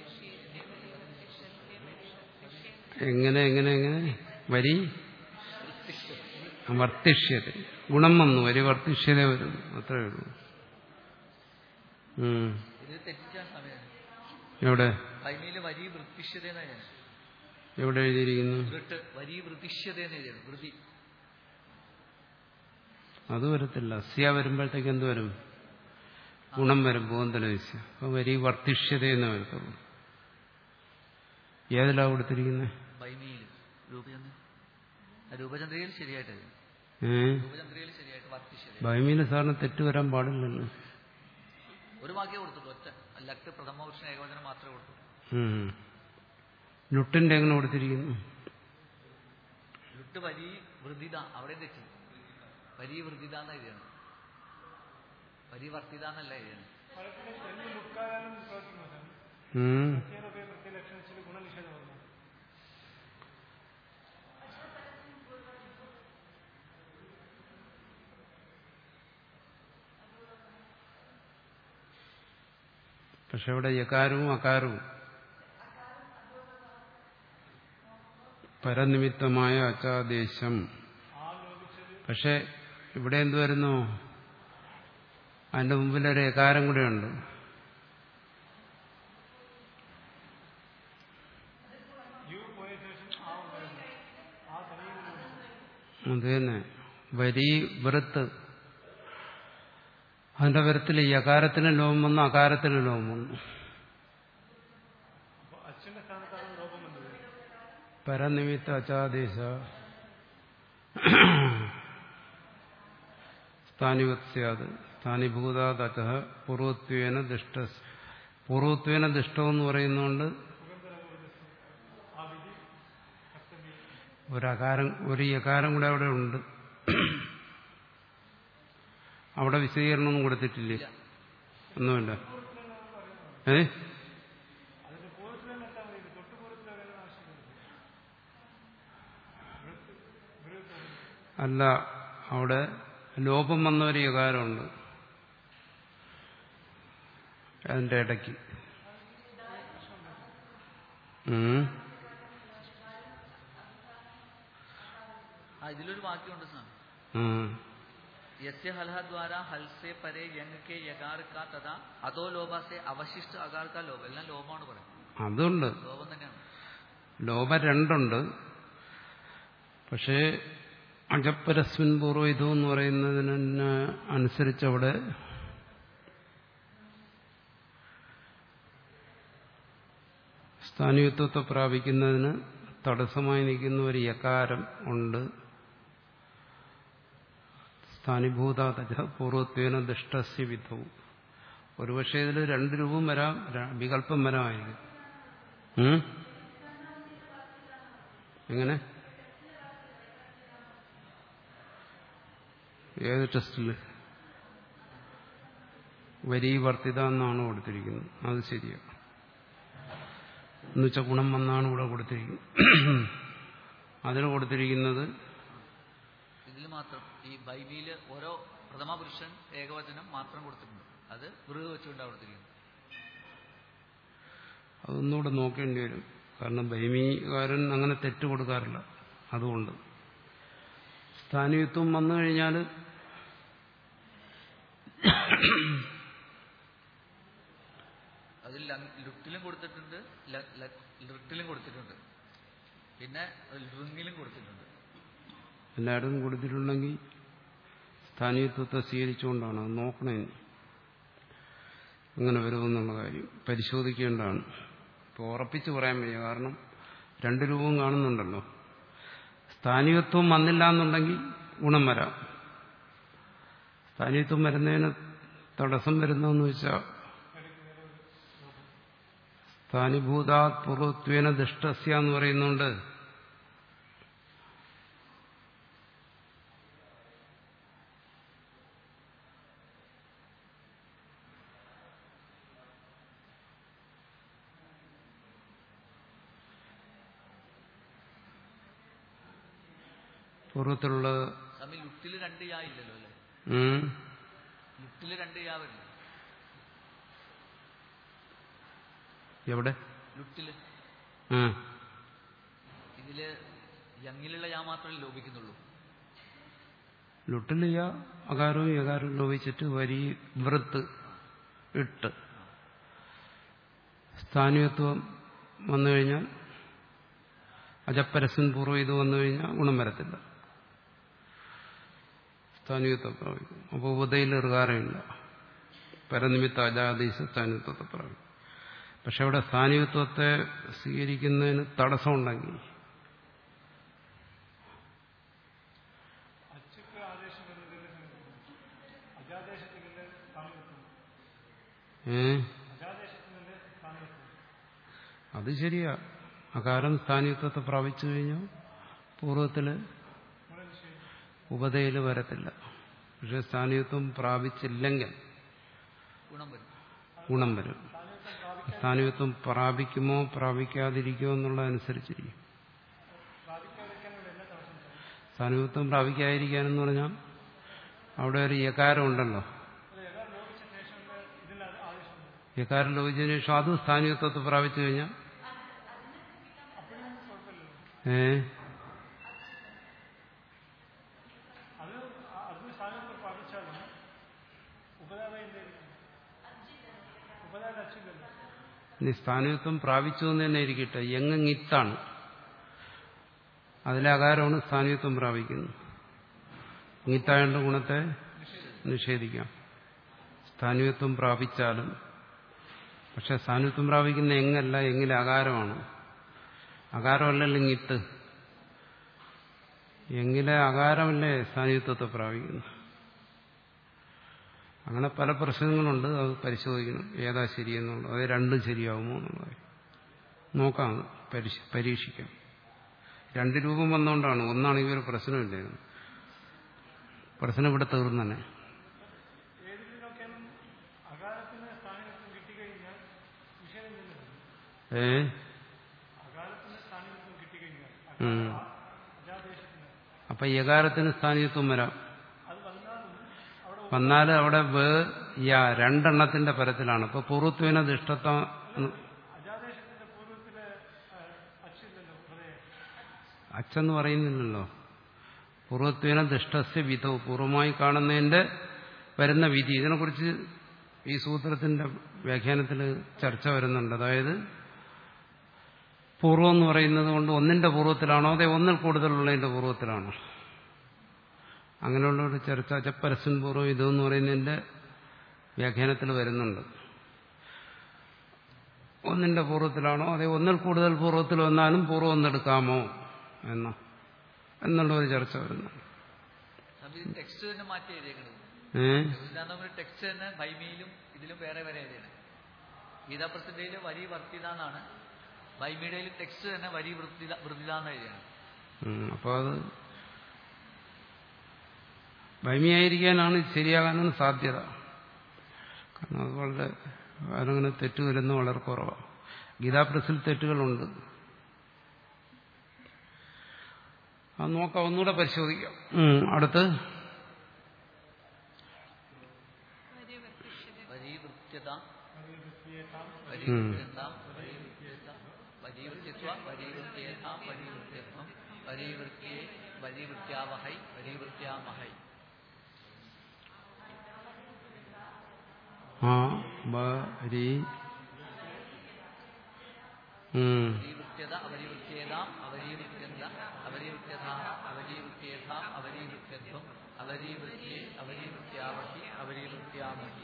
എങ്ങനെ എങ്ങനെ എങ്ങനെ വരി വൃത്തിഷ്യതേ വർത്തിഷ്യത ഗുണം വന്നു വരി വർത്തിഷ്യത വരുന്നു അത്രേ ഉള്ളൂ ഉം. ഇത് തെറ്റിച്ചാൻ സമയമാണ് എവിടെ കൈമയില് വരി വൃത്തിഷ്യതേന്ന് എവിടെ എഴുതിയിരിക്കുന്നു വൃട്ട് വരി വൃത്തിഷ്യതേന്ന് എഴുതിയാണ് വൃതി അത് വരത്തില്ല സ്യ വരുമ്പോഴത്തേക്ക് എന്ത് വരും ഗുണം വരും പൂന്തല വിസ്യ അപ്പൊ വരി വർത്തിഷ്യത എന്ന് വരത്തുള്ളൂ ഏതിലാ കൊടുത്തിരിക്കുന്നത് ബൈമിയില് രൂപചന്ദ്ര രൂപചന്ദ്രയിൽ ശരിയായിട്ട് എഴുതി. ഏ രൂപചന്ദ്രയിൽ ശരിയായിട്ട് വർത്തിഷ്യത ഭൈമീന് സാറിന് തെറ്റ് വരാൻ പാടില്ലല്ലോ ഒരു വാക്യം കൊടുത്തുള്ളൂ ഒറ്റ ലട്ട് പ്രഥമപുരുഷൻ ഏകവചനം മാത്രമേ കൊടുത്തുള്ളൂ ഉം. ലുട്ടിന്റെ എങ്ങനെ കൊടുത്തിരിക്കുന്നു ലുട്ട് വരി വൃതിത അവിടെ തെറ്റി വരി വൃതിത എന്ന് എഴുതിയാണ് വരി വർത്തിത എന്നല്ല എഴുതിയാണ് ഫലത്തിന് ചെല്ലു മുക്കാലും പ്രവർത്തിക്കുന്നു സാർ ഉം. ಪ್ರತಿಯೊಬ್ಬ ಪ್ರತಿಲಕ್ಷಣಿಸಲು ಗುಣನಿಷೇಧ ವರ್ಣ പക്ഷെ ഇവിടെ യകാരവും അകാരവും പരനിമിത്തമായ അച്ചാദേശം പക്ഷെ ഇവിടെ എന്ത് വരുന്നു അതിന്റെ മുമ്പിൽ ഒരു യകാരം കൂടെ ഉണ്ട് ಯು ಪೊಯಸೇಷನ್ ಆ ಒಂದು ಆ ತಲೆಯಲ್ಲಿ അത് തന്നെ വരി വൃത്ത് അതിന്റെ വരത്തിൽ യകാരത്തിന് ലോകം വന്നു അകാരത്തിന് ലോകം വന്നു ಅಚ್ಚಿನ ಸ್ಥಾನದಾಗ ರೋಗ ಬಂದಿದೆ പരനിമിത്ത അച്ചാദേശ സ്ഥാനിവത് സ്യാത് സ്ഥാനിഭൂതാത് അച്ച പൂർവത്വേന ദുഷ്ട പൂർവത്വേന ദുഷ്ടം എന്ന് പറയുന്നതുകൊണ്ട് ഒരു അകാരം ഒരു യകാരം കൂടെ അവിടെ ഉണ്ട് അവിടെ വിശദീകരണമൊന്നും കൊടുത്തിട്ടില്ലേ ഒന്നുമില്ല ഏ ಅದಕ್ಕೆ ಪೂರ್ವತ್ವೇನ ಅಂತ ಇದೆ ದೊಡ್ಡ ಪೂರ್ವತ್ವೇನ ಅವಶ್ಯಕ അല്ല അവിടെ ലോപം വന്ന ഒരു യകാരമുണ്ട് അതിന്റെ ഇടയ്ക്ക് ഉം. ആ ഇതിലൊരു വാക്യമുണ്ട് സ്വാമി ഉം. യസ്യ ഹലഹ ദ്വാര ഹൽസെ പരെ യങ് കെ യകാർ കാ തഥാ അതോ ലോഭാസെ അവശിഷ്ട അകാർ കാ ലോഭം എല്ലാം ലോഭമാണ് പറയുന്നത് അതുണ്ട് ലോഭം തന്നെയാണ് ലോഭ രണ്ടുണ്ട് പക്ഷേ അജപ്പരസ്മിൻ പൂർവ്വ എന്ന് പറയുന്നതിന് അനുസരിച്ച് അവിടെ സ്ഥാനീയത്വത്തെ പ്രാപിക്കുന്നതിന് തടസ്സമായി നിൽക്കുന്ന ഒരു യകാരം ഉണ്ട് സ്ഥാനിഭൂത പൂർവത്വേന ദുഷ്ടസ്യ വിധവും ഒരുപക്ഷെ ഇതിൽ രണ്ട് രൂപം വരാം ര- വികല്പം വരാമായിരിക്കും ഉം? എങ്ങനെ ഏത് ടെസ്റ്റിൽ വരീവർത്തിത എന്നാണ് കൊടുത്തിരിക്കുന്നത് അത് ശരിയാണ് എന്നുവെച്ചാൽ ഗുണം വന്നാണ് ഇവിടെ കൊടുത്തിരിക്കുന്നത് അതിന് കൊടുത്തിരിക്കുന്നത് ഇതിൽ മാത്രം ഈ ബൈബിയില് ഓരോ പ്രഥമ പുരുഷൻ ഏകവചനം മാത്രം കൊടുത്തിട്ടുണ്ട് അത് വൃഹ വെച്ചുകൊണ്ട് കൊടുത്തിരിക്കുന്നത് അതൊന്നുകൂടെ നോക്കേണ്ടി വരും കാരണം ഭൈമീകാരൻ അങ്ങനെ തെറ്റ് കൊടുക്കാറില്ല അതുകൊണ്ട് സ്ഥാനീയത്വം വന്നു കഴിഞ്ഞാൽ അതിൽ ലങ്- ലുട്ടിലും കൊടുത്തിട്ടുണ്ട് ല- ല- ലിട്ടിലും കൊടുത്തിട്ടുണ്ട് പിന്നെ റിങ്ങിലും കൊടുത്തിട്ടുണ്ട് എല്ലായിടത്തും കൊടുത്തിട്ടുണ്ടെങ്കിൽ സ്ഥാനീയത്വത്തെ സ്വീകരിച്ചുകൊണ്ടാണ് അത് നോക്കണേ ഇനി. അങ്ങനെ വരുമെന്നുള്ള കാര്യം പരിശോധിക്കേണ്ടതാണ് ഇപ്പോൾ ഉറപ്പിച്ച് പറയാൻ വയ്യ കാരണം രണ്ട് രൂപവും കാണുന്നുണ്ടല്ലോ സ്ഥാനീയത്വം വന്നില്ല എന്നുണ്ടെങ്കിൽ ഗുണം വരാം സ്ഥാനീയത്വം വരുന്നതിന് തടസ്സം വരുന്നതെന്ന് വെച്ചാൽ സ്ഥാനിഭൂതാത് പൂർവത്വേന ദുഷ്ടസ്യ എന്ന് പറയുന്നുണ്ട് പൂർവ്വത്തിലുള്ള സ്വാമി ലുട്ടില് രണ്ട് യാ ഇല്ലല്ലോ അല്ലെ ഉം, ലുട്ടില് രണ്ട് യാ വരില്ല എവിടെ ലുട്ടില് ആ ഇതില് യങ്ങിലുള്ള യാ മാത്രമേ ലോപിക്കുന്നുള്ളൂ ലുട്ടിലിയ അകാരവും യകാരവും ലോപിച്ചിട്ട് വരി വൃത്ത് ഇട്ട് സ്ഥാനീയത്വം വന്നു കഴിഞ്ഞാൽ അജപ്പരസ്യൻ പൂർവ്വം ഇത് വന്നു കഴിഞ്ഞാൽ ഗുണം വരത്തില്ല സ്ഥാനീയത്വം പ്രാപിക്കും അപ്പോൾ ഉപതയിൽ ഇറുകാരമില്ല പരനിമിത്ത അജാതീശ സ്ഥാനീയത്വത്തെ പ്രാപിക്കും പക്ഷെ അവിടെ സ്ഥാനീയത്വത്തെ സ്വീകരിക്കുന്നതിന് തടസ്സമുണ്ടെങ്കിൽ അച്ചുക്ക് ആദേശം വരുന്നതിൽ അജാദേശത്തിന്റെ സ്ഥാനത്വം ഏഹ് അജാദേശത്തിന്റെ സ്ഥാനത്വം അത് ശരിയാ അകാരം സ്ഥാനീയത്വത്തെ പ്രാപിച്ചു കഴിഞ്ഞാൽ പൂർവ്വത്തില് ഉപതയിൽ വരത്തില്ല പക്ഷെ സ്ഥാനീയത്വം പ്രാപിച്ചില്ലെങ്കിൽ ഗുണം വരും ഗുണം വരും സ്ഥാനീയത്വം പ്രാപിക്കുമോ പ്രാപിക്കാതിരിക്കുമോ എന്നുള്ളതനുസരിച്ചിരിക്കും സ്ഥാനീയത്വം പ്രാപിക്കാതിരിക്കാനെന്ന് പറഞ്ഞാൽ അവിടെ ഒരു യകാരം ഉണ്ടല്ലോ യകാരം ലോപിച്ചതിന് ശേഷം അത് സ്ഥാനീയത്വത്തെ പ്രാപിച്ചു കഴിഞ്ഞാൽ ഏ അത് അത് സ്ഥാനത്ത് പ്രാപിച്ചാലും ഉപദേവ എന്തായിരിക്കും ഉപദേവ അച്ചില്ലല്ലോ ഇനി സ്ഥാനത്വം പ്രാപിച്ചു എന്ന് തന്നെ ഇരിക്കട്ടെ എങ്ങിത്താണ് അതിലെ അകാരമാണ് സ്ഥാനീയത്വം പ്രാപിക്കുന്നത് ഇങ്ങിത്തായുള്ള ഗുണത്തെ നിഷേധിക്കാം സ്ഥാനീയത്വം പ്രാപിച്ചാലും പക്ഷെ സ്ഥാനത്വം പ്രാപിക്കുന്ന എങ്ങല്ല എങ്ങിലെ അകാരമാണ് അകാരമല്ലല്ലോ ഇങ്ങിത്ത് എങ്ങിലെ അകാരമല്ലേ സ്ഥാനീയത്വത്തെ പ്രാപിക്കുന്നു അങ്ങനെ പല പ്രശ്നങ്ങളുണ്ട് അത് പരിശോധിക്കണം ഏതാ ശരിയെന്നുള്ളത് അത് രണ്ടും ശരിയാവുമോ എന്നുള്ളത് നോക്കാം അത് പരിശ- പരീക്ഷിക്കാം രണ്ട് രൂപം വന്നുകൊണ്ടാണ് ഒന്നാണെങ്കിൽ ഒരു പ്രശ്നമില്ലായിരുന്നു പ്രശ്നം ഇവിടെ തീർന്നു തന്നെ ഏതിലൊക്കെ അകാലത്തിന് സ്ഥാനത്വം കിട്ടിക്കഴിഞ്ഞാൽ വിഷയം ചെല്ലുന്നു ഏ അകാലത്തിന് സ്ഥാനത്വം കിട്ടിക്കഴിഞ്ഞാൽ ഉം. അജാദേശത്തിന് അപ്പൊ യകാരത്തിന് സ്ഥാനീയത്വം വരാം അത് വന്നാലും അവിടെ വന്നാൽ അവിടെ വേ യാ രണ്ടെണ്ണത്തിന്റെ പരത്തിലാണ് ഇപ്പൊ പൂർവത്വേന ദുഷ്ടത്വ അജാദേശത്തിന്റെ പൂർവ്വത്തില് അച്ചില്ലല്ലോ ഹൃദയം അച്ഛന്ന് പറയുന്നില്ലല്ലോ പൂർവത്വേന ദുഷ്ടസ്യ വിധവും പൂർവമായി കാണുന്നതിന്റെ വരുന്ന വിധി ഇതിനെക്കുറിച്ച് ഈ സൂത്രത്തിന്റെ വ്യാഖ്യാനത്തിൽ ചർച്ച വരുന്നുണ്ട് അതായത് പൂർവ്വം എന്ന് പറയുന്നത് കൊണ്ട് ഒന്നിന്റെ പൂർവ്വത്തിലാണോ അതെ ഒന്നിൽ കൂടുതലുള്ളതിന്റെ പൂർവ്വത്തിലാണോ അങ്ങനെയുള്ള ഒരു ചർച്ച ചപ്പരസ്യൻ പൂർവ്വം ഇതെന്ന് പറയുന്നതിന്റെ വ്യാഖ്യാനത്തിൽ വരുന്നുണ്ട് ഒന്നിന്റെ പൂർവ്വത്തിലാണോ അതെ ഒന്നിൽ കൂടുതൽ പൂർവ്വത്തിൽ വന്നാലും പൂർവ്വം ഒന്നെടുക്കാമോ എന്ന എന്നുള്ള ഒരു ചർച്ച വരുന്നുണ്ട് ടെക്സ്റ്റ് തന്നെ മാറ്റി എഴുതിയേക്കണത് ഏ നമ്മൾ ടെക്സ്റ്റ് തന്നെ ബൈമിയിലും ഇതിലും വേറെ വേറെ എഴുതിയാണ് ഗീതാപ്രസിദ്ധയില് വരി വർത്തിത എന്നാണ് ബൈമിയുടെയിൽ ടെക്സ്റ്റ് തന്നെ വരി വൃത്തിത വൃത്തിത എന്ന് എഴുതിയാണ് ഉം, അപ്പൊ അത് ഭംഗിയായിരിക്കാനാണ് ഇത് ശരിയാകാനാണ് സാധ്യത കാരണം അത് വളരെ അതിനങ്ങനെ തെറ്റ് വരുന്ന വളരെ കുറവാണ് ഗീതാപ്രസിൽ തെറ്റുകളുണ്ട് അത് നോക്കാം ഒന്നുകൂടെ പരിശോധിക്കാം ഉം, അടുത്ത് പരിവർത്തിഷ്യത വരീവൃത്യത ഉം. വരീവൃത്യതാം വരീവൃത്യത വരീവൃത്യത്വ വരീവൃത്യേതാം വരീവൃത്യത്വം വരീവൃത്യേ വരീവൃത്യാവഹൈ വരീവൃത്യാമഹൈ ആ ബ രി ഉം. വരീവൃത്യത അവരീവൃത്യേതാം അവരീവൃത്യന്ത അവരീവൃത്യതാ അവരീവൃത്യേതാം അവരീവൃത്യത്വം അവരീവൃത്യേ അവരീവൃത്യാവഹി അവരീവൃത്യാമഹി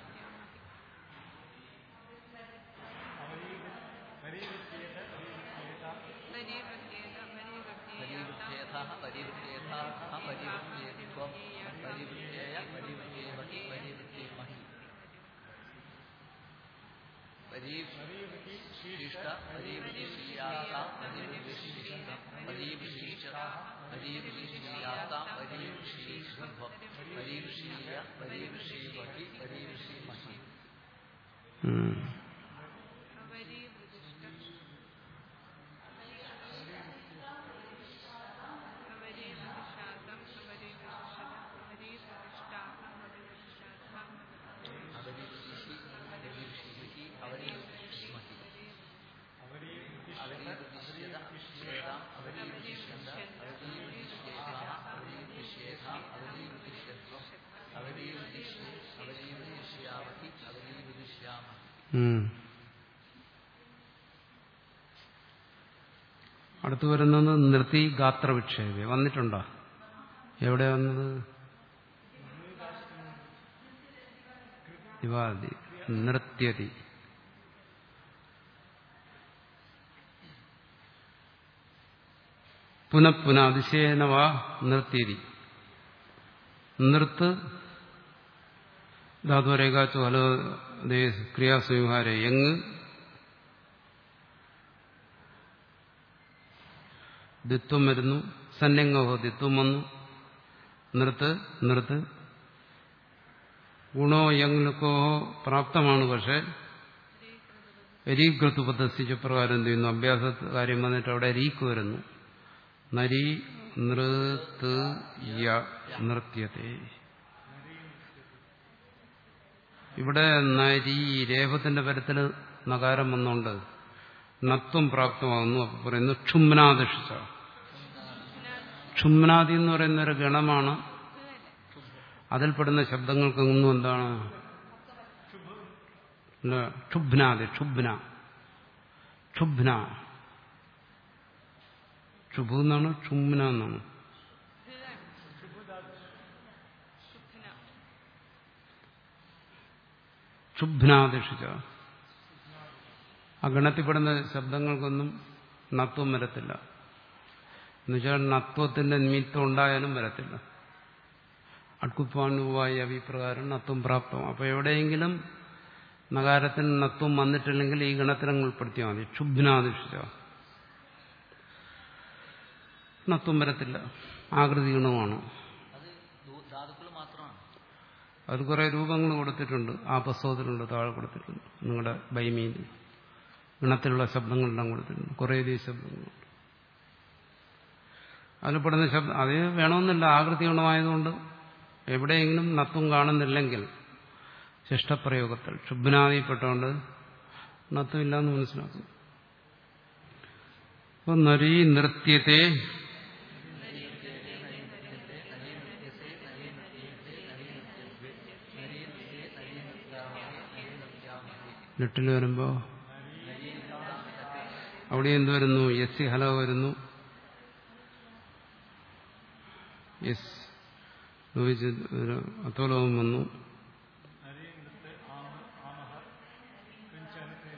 പരിവർത്തിയത പരിവർത്തിയാത വരീവൃത്യേത വരീവൃത്യേതാ വരീവൃത്യേത്വം വരീവൃത്യേയ വരീവൃത്യേവഹി വരീവൃത്യേമഹി വരീശിഷ്ട വരീവൃതിശീയാത വരീവൃതിശിഷ്ട വരീവിശിഷ്ട വരീവിശീയാത വരീവിശീഷ്വം വരീവിഷീയ വരീവിഷീവഹി വരീവിഷീമഹി ഉം. അവരീവൃതിഷ്ട അവരീവൃതിശാതം അവരീവൃതിഷത അവരീവൃതിഷ്ടാഹം അവരീവൃതിഷാധാം അവരീവിശി വരീവിഷീഹി അവരീവിഷീമഹി അവരീവിശിഷ്യത ശ്വേതാം അവരീവിശിഷ്യന്ത അവരീവിശിഷ്യേതാ അവരീവിശേധാ അവരീവിശിഷ്യത്വം അവരീവിശിഷ്യ അവരീവിശിഷ്യാവഹി അവരീവിശിഷ്യാമഹി ഉം. അടുത്തു വരുന്നത് നിർത്തി ഗാത്രവിക്ഷേപ വന്നിട്ടുണ്ടോ എവിടെ വന്നത് ദിവാദി നൃത്യതി പുനഃപുന അതിശയേന വാ നൃത്യതി നൃത്ത് ധാതുരേഖാച്ചു ഹലോ ക്രിയാസ്വ്യവഹാരെ യങ് ദിത്വം വരുന്നു സന്നംഗഹോ ദിത്വം വന്നു നിർത്ത് നിർത്ത് ഗുണോ യങ് ലുക്കോ പ്രാപ്തമാണ് പക്ഷെ രീകൃത്തു പദ്ധതിച്ച പ്രകാരം എന്ത് ചെയ്യുന്നു അഭ്യാസ കാര്യം വന്നിട്ട് അവിടെ രീക്ക് വരുന്നു നരി നൃത്ത് യ നൃത്യത്തെ ഇവിടെ നരി രേഖത്തിന്റെ പരത്തിൽ നകാരം വന്നുകൊണ്ട് നത്വം പ്രാപ്തമാകുന്നു അപ്പൊ പറയുന്നു ക്ഷുംനാദിഷിച്ച ക്ഷുംനാദി എന്ന് പറയുന്ന ഒരു ഗണമാണ് അതിൽപ്പെടുന്ന ശബ്ദങ്ങൾക്കൊന്നും എന്താണ് ഇല്ല, ക്ഷുബ്നാദി ക്ഷുബ്ന ക്ഷുബ്ന ക്ഷുഭു എന്നാണ് ക്ഷുംന എന്നാണ് ശുഭ്ന ക്ഷുബ്നാദിഷിച്ച ആ ഗണത്തിൽപ്പെടുന്ന ശബ്ദങ്ങൾക്കൊന്നും നത്വം വരത്തില്ല എന്നുവെച്ചാൽ നത്വത്തിന്റെ നിമിത്തം ഉണ്ടായാലും വരത്തില്ല അട്കുപ്പാനുവായി അഭിപ്രകാരം നത്വം പ്രാപ്തം അപ്പൊ എവിടെയെങ്കിലും നഗാരത്തിന് നത്വം വന്നിട്ടില്ലെങ്കിൽ ഈ ഗണത്തിലങ്ങ് ഉൾപ്പെടുത്തിയാൽ മതി ക്ഷുബ്നാദിഷിച്ച നത്വം വരത്തില്ല ആകൃതി ഗുണമാണ് അത് ധൂ- ധാതുക്കൾ മാത്രമാണ് അത് കുറെ രൂപങ്ങൾ കൊടുത്തിട്ടുണ്ട് ആ പുസ്തകത്തിലുണ്ട് താഴെ കൊടുത്തിട്ടുണ്ട് നിങ്ങളുടെ ബൈമിയിൽ ഗണത്തിലുള്ള ശബ്ദങ്ങളെല്ലാം കൊടുത്തിട്ടുണ്ട് കുറേയധികം ശബ്ദങ്ങളുണ്ട് അതിൽപ്പെടുന്ന ശബ്ദം അത് വേണമെന്നില്ല ആകൃതി ഗുണമായതുകൊണ്ട് എവിടെയെങ്കിലും നത്വം കാണുന്നില്ലെങ്കിൽ ശിഷ്ടപ്രയോഗത്തിൽ ക്ഷുബ്നാദിപ്പെട്ടുകൊണ്ട് നത്വമില്ല എന്ന് മനസ്സിലാക്കും അപ്പൊ നരീ നൃത്യത്തെ ലിട്ടിൽ വരുമ്പോ അവിടെ എന്ത് വരുന്നു എസ് സി ഹലോ വരുന്നു എസ് അത്തോലവും വന്നു നരീന്ദ്രത്തെ ആമ ആമഹ കിഞ്ചനത്തെ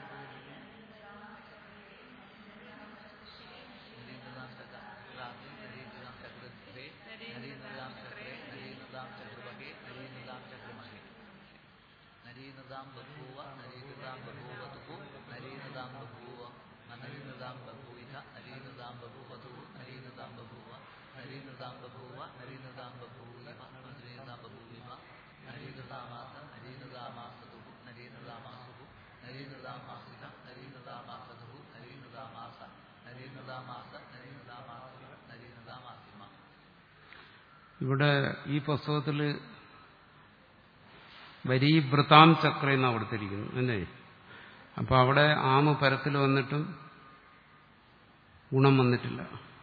നരീന്ദ്രനാം ചക്രാന്തി നരീന്ദ്രനാം ചക്രേ നരീന്ദ്രനാം ചക്രേ നരീന്ദ്രനാം ചക്രവകേ നരീന്ദ്രനാം ചക്രമഹേ നരീന്ദ്രതാം ബഭൂവ നരീന്ദ്രതാം ബഭൂവതുഹു നരീന്ദ്രതാം ബഭൂവ നരീന്ദ്രതാം ബഭൂവിധ നരീന്ദ്രതാം ബഭൂവതുഹു നരീന്ദ്രതാം ബഭൂവ നരീന്ദ്രതാം ബഭൂവ നരീന്ദ്രതാം ബഭൂവിമ നരീന്ദ്രതാം ബഭൂവിമ നരീന്ദ്രതാമാസ നരീന്ദ്രതാമാസതുഹു നരീന്ദ്രതാമാസുഹു നരീന്ദ്രതാമാസിക നരീന്ദ്രതാമാസതുഹു നരീന്ദ്രതാമാസ നരീന്ദ്രതാമാസ നരീന്ദ്രതാമാസിക നരീന്ദ്രതാമാസിമ ഇവിടെ ഈ പുസ്തകത്തിൽ വരീവൃതാം ചക്ര എന്നാണ് കൊടുത്തിരിക്കുന്നു അല്ലേ അപ്പൊ അവിടെ ആമ പരത്തിൽ വന്നിട്ടും ഗുണം വന്നിട്ടില്ല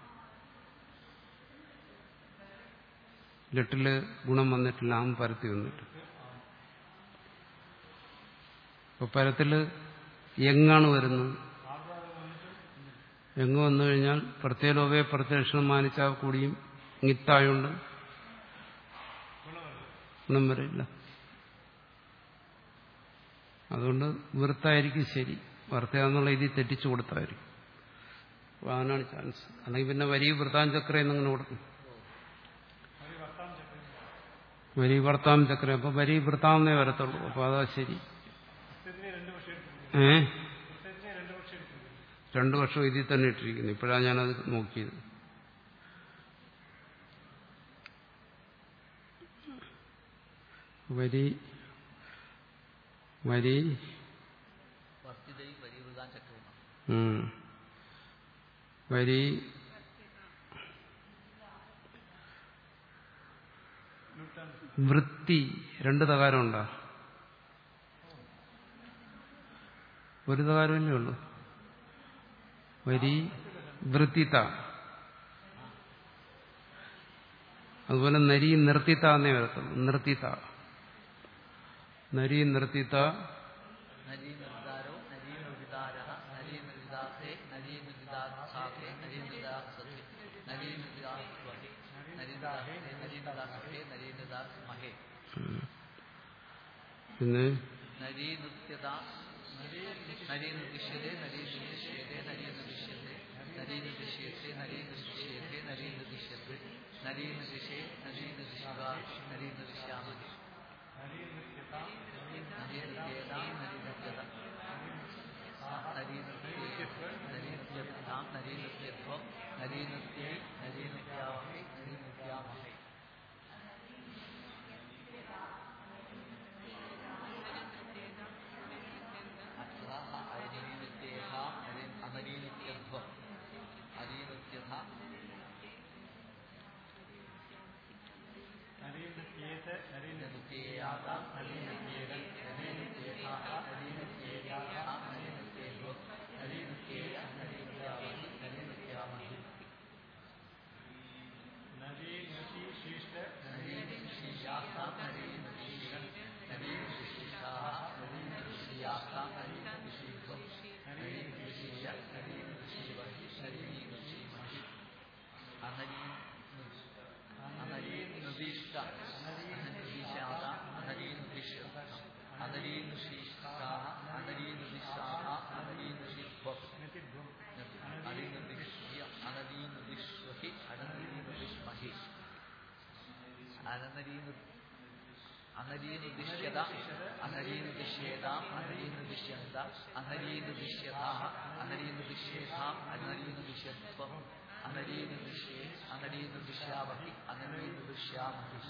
ലെട്ടില് ഗുണം വന്നിട്ടില്ല ആമ പരത്തി വന്നിട്ട് അപ്പൊ പരത്തില് എങ്ങാണ് വരുന്നത് എങ്ങ് വന്നു കഴിഞ്ഞാൽ പ്രത്യേലോപയെ പ്രത്യക്ഷണം മാനിച്ചാൽ കൂടിയും ഇത്തായുണ്ട് ഗുണം വരില്ല അതുകൊണ്ട് വൃത്തായിരിക്കും ശരി വർത്തയാന്നുള്ള ഇതിൽ തെറ്റിച്ചു കൊടുത്തായിരിക്കും അപ്പൊ അതിനാണ് ചാൻസ് അല്ലെങ്കിൽ പിന്നെ വരി വൃത്താഞ്ചക്ര എന്നിങ്ങനെ കൊടുക്കും വരി വർത്താം ചക്ര അപ്പൊ വരി വൃത്താന്നേ വരത്തുള്ളൂ അപ്പൊ അതാ ശരി പുസ്തകത്തിനെ രണ്ട് പക്ഷേ എടുത്തിട്ടുണ്ട് ഏ പുസ്തകത്തിനെ രണ്ട് പക്ഷേ എടുത്തിട്ടുണ്ട് രണ്ടു വർഷം ഇതിൽ തന്നെ ഇട്ടിരിക്കുന്നു ഇപ്പോഴാണ് ഞാനത് നോക്കിയത് വരി വരി വർത്തിതൈ വരീവൃതാം ചക്രവുമാണ് ഉം. വരി വൃത്തി രണ്ട് തകാരമുണ്ടോ ഒരു തകാരമല്ലേ ഉള്ളൂ വരി വൃത്തിത്ത അതുപോലെ നരി നിർത്തിത്ത എന്നേ വരത്തുള്ളൂ നിർത്തിത്ത നരി നിർത്തിത്ത നരീനിർദാരോ നരീനിർവിദാരഃ നരീനിർവിദാസേ നരീനിർവിദാസാഖേ നരീനിർദാസത്തെ നരീനിർദാസ്വഹേ നരീനിർദാസേ നരീനിർദാസഖേ നരീനിർദാസ്മഹേ പിന്നെ നരീനൃത്യതാ നരീനിർദിശ്യതേ നരീനിർദിശ്യതേ നരീനിർദിശ്യതേ നരീനിർദിശ്യത്തെ നരീനിർദിശ്യത്തെ നരീനിർദിശ്യത്തെ നരീനിർദിശേ നരീനിർദിശിക നരീനിർദിശ്യാമഹേ നരീനിർത്യതാ നരീനിർത്യത നരീനിർത്യതാം നരീനിർത്യത്വം നരീനിർത്യൈ നരീനിർത്യാമഹേ നരീനിർത്യാമഹേ അത്രാഹ അനീനിത്യേഹാം അനീനിത്യത്വം അനീനിത്യത നരീന്ദ്രത്യേത നരീന്ദ്ര നിത്യേയാതാം അനീനിത്യേതം അനീനിത്യേഹാഹ അനീനിത്യേയാതാം അനീനിത്യേത്വം അനീനിത്യേയ അനീനിത്യാമഹി അനീനിത്യാമഹി നരീനസി ശിഷ്ട നരീനിശിയാസാം നരീനിശീലം നരീനിശിഷാഹ നരീനിശിയാസാം നരീനിശീത്വം നരീനിശീയ നരീനിശീവഹി നരീനിശീമഹി അനരീ അനരീനിർദിഷ്ട അനരീനിർദിശാത അനരീനിർദിശ്യ അനരീനിശിഷാഹ അനരീനിർദിശാഹ അനരീനിശിത്വം നതിധ്വം അനരീനിർദിശ്യ അനരീനിർദിശ്വഹി അനരീനിർദിശ്മഹി അനരീനിർ അനരീനുദിശ്യത അനരീനുദിശ്യേതാം അനരീനുദിശ്യന്ത അനരീനുദിശ്യതാഹ അനരീനുദിശ്യേതാം അനരീനുദിശ്യത്വം അനരീനുദിശ്യേ അനരീനുദിശ്യാമഹി അനരീനുദിശ്യാമഹി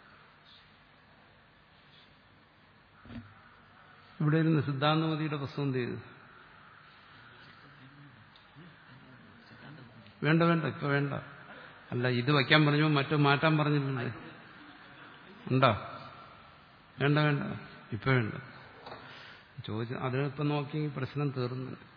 ഇവിടെ ഇരുന്ന് സിദ്ധാന്തമതിയുടെ പുസ്തകം എന്ത് ചെയ്തു വേണ്ട വേണ്ട ഇപ്പൊ വേണ്ട അല്ല ഇത് വയ്ക്കാൻ പറഞ്ഞു മറ്റു മാറ്റാൻ പറഞ്ഞിട്ടുണ്ട് ഉണ്ടോ വേണ്ട വേണ്ട ഇപ്പൊ വേണ്ട ചോദിച്ചു അതിനിപ്പം നോക്കിയെങ്കിൽ പ്രശ്നം തീർന്നു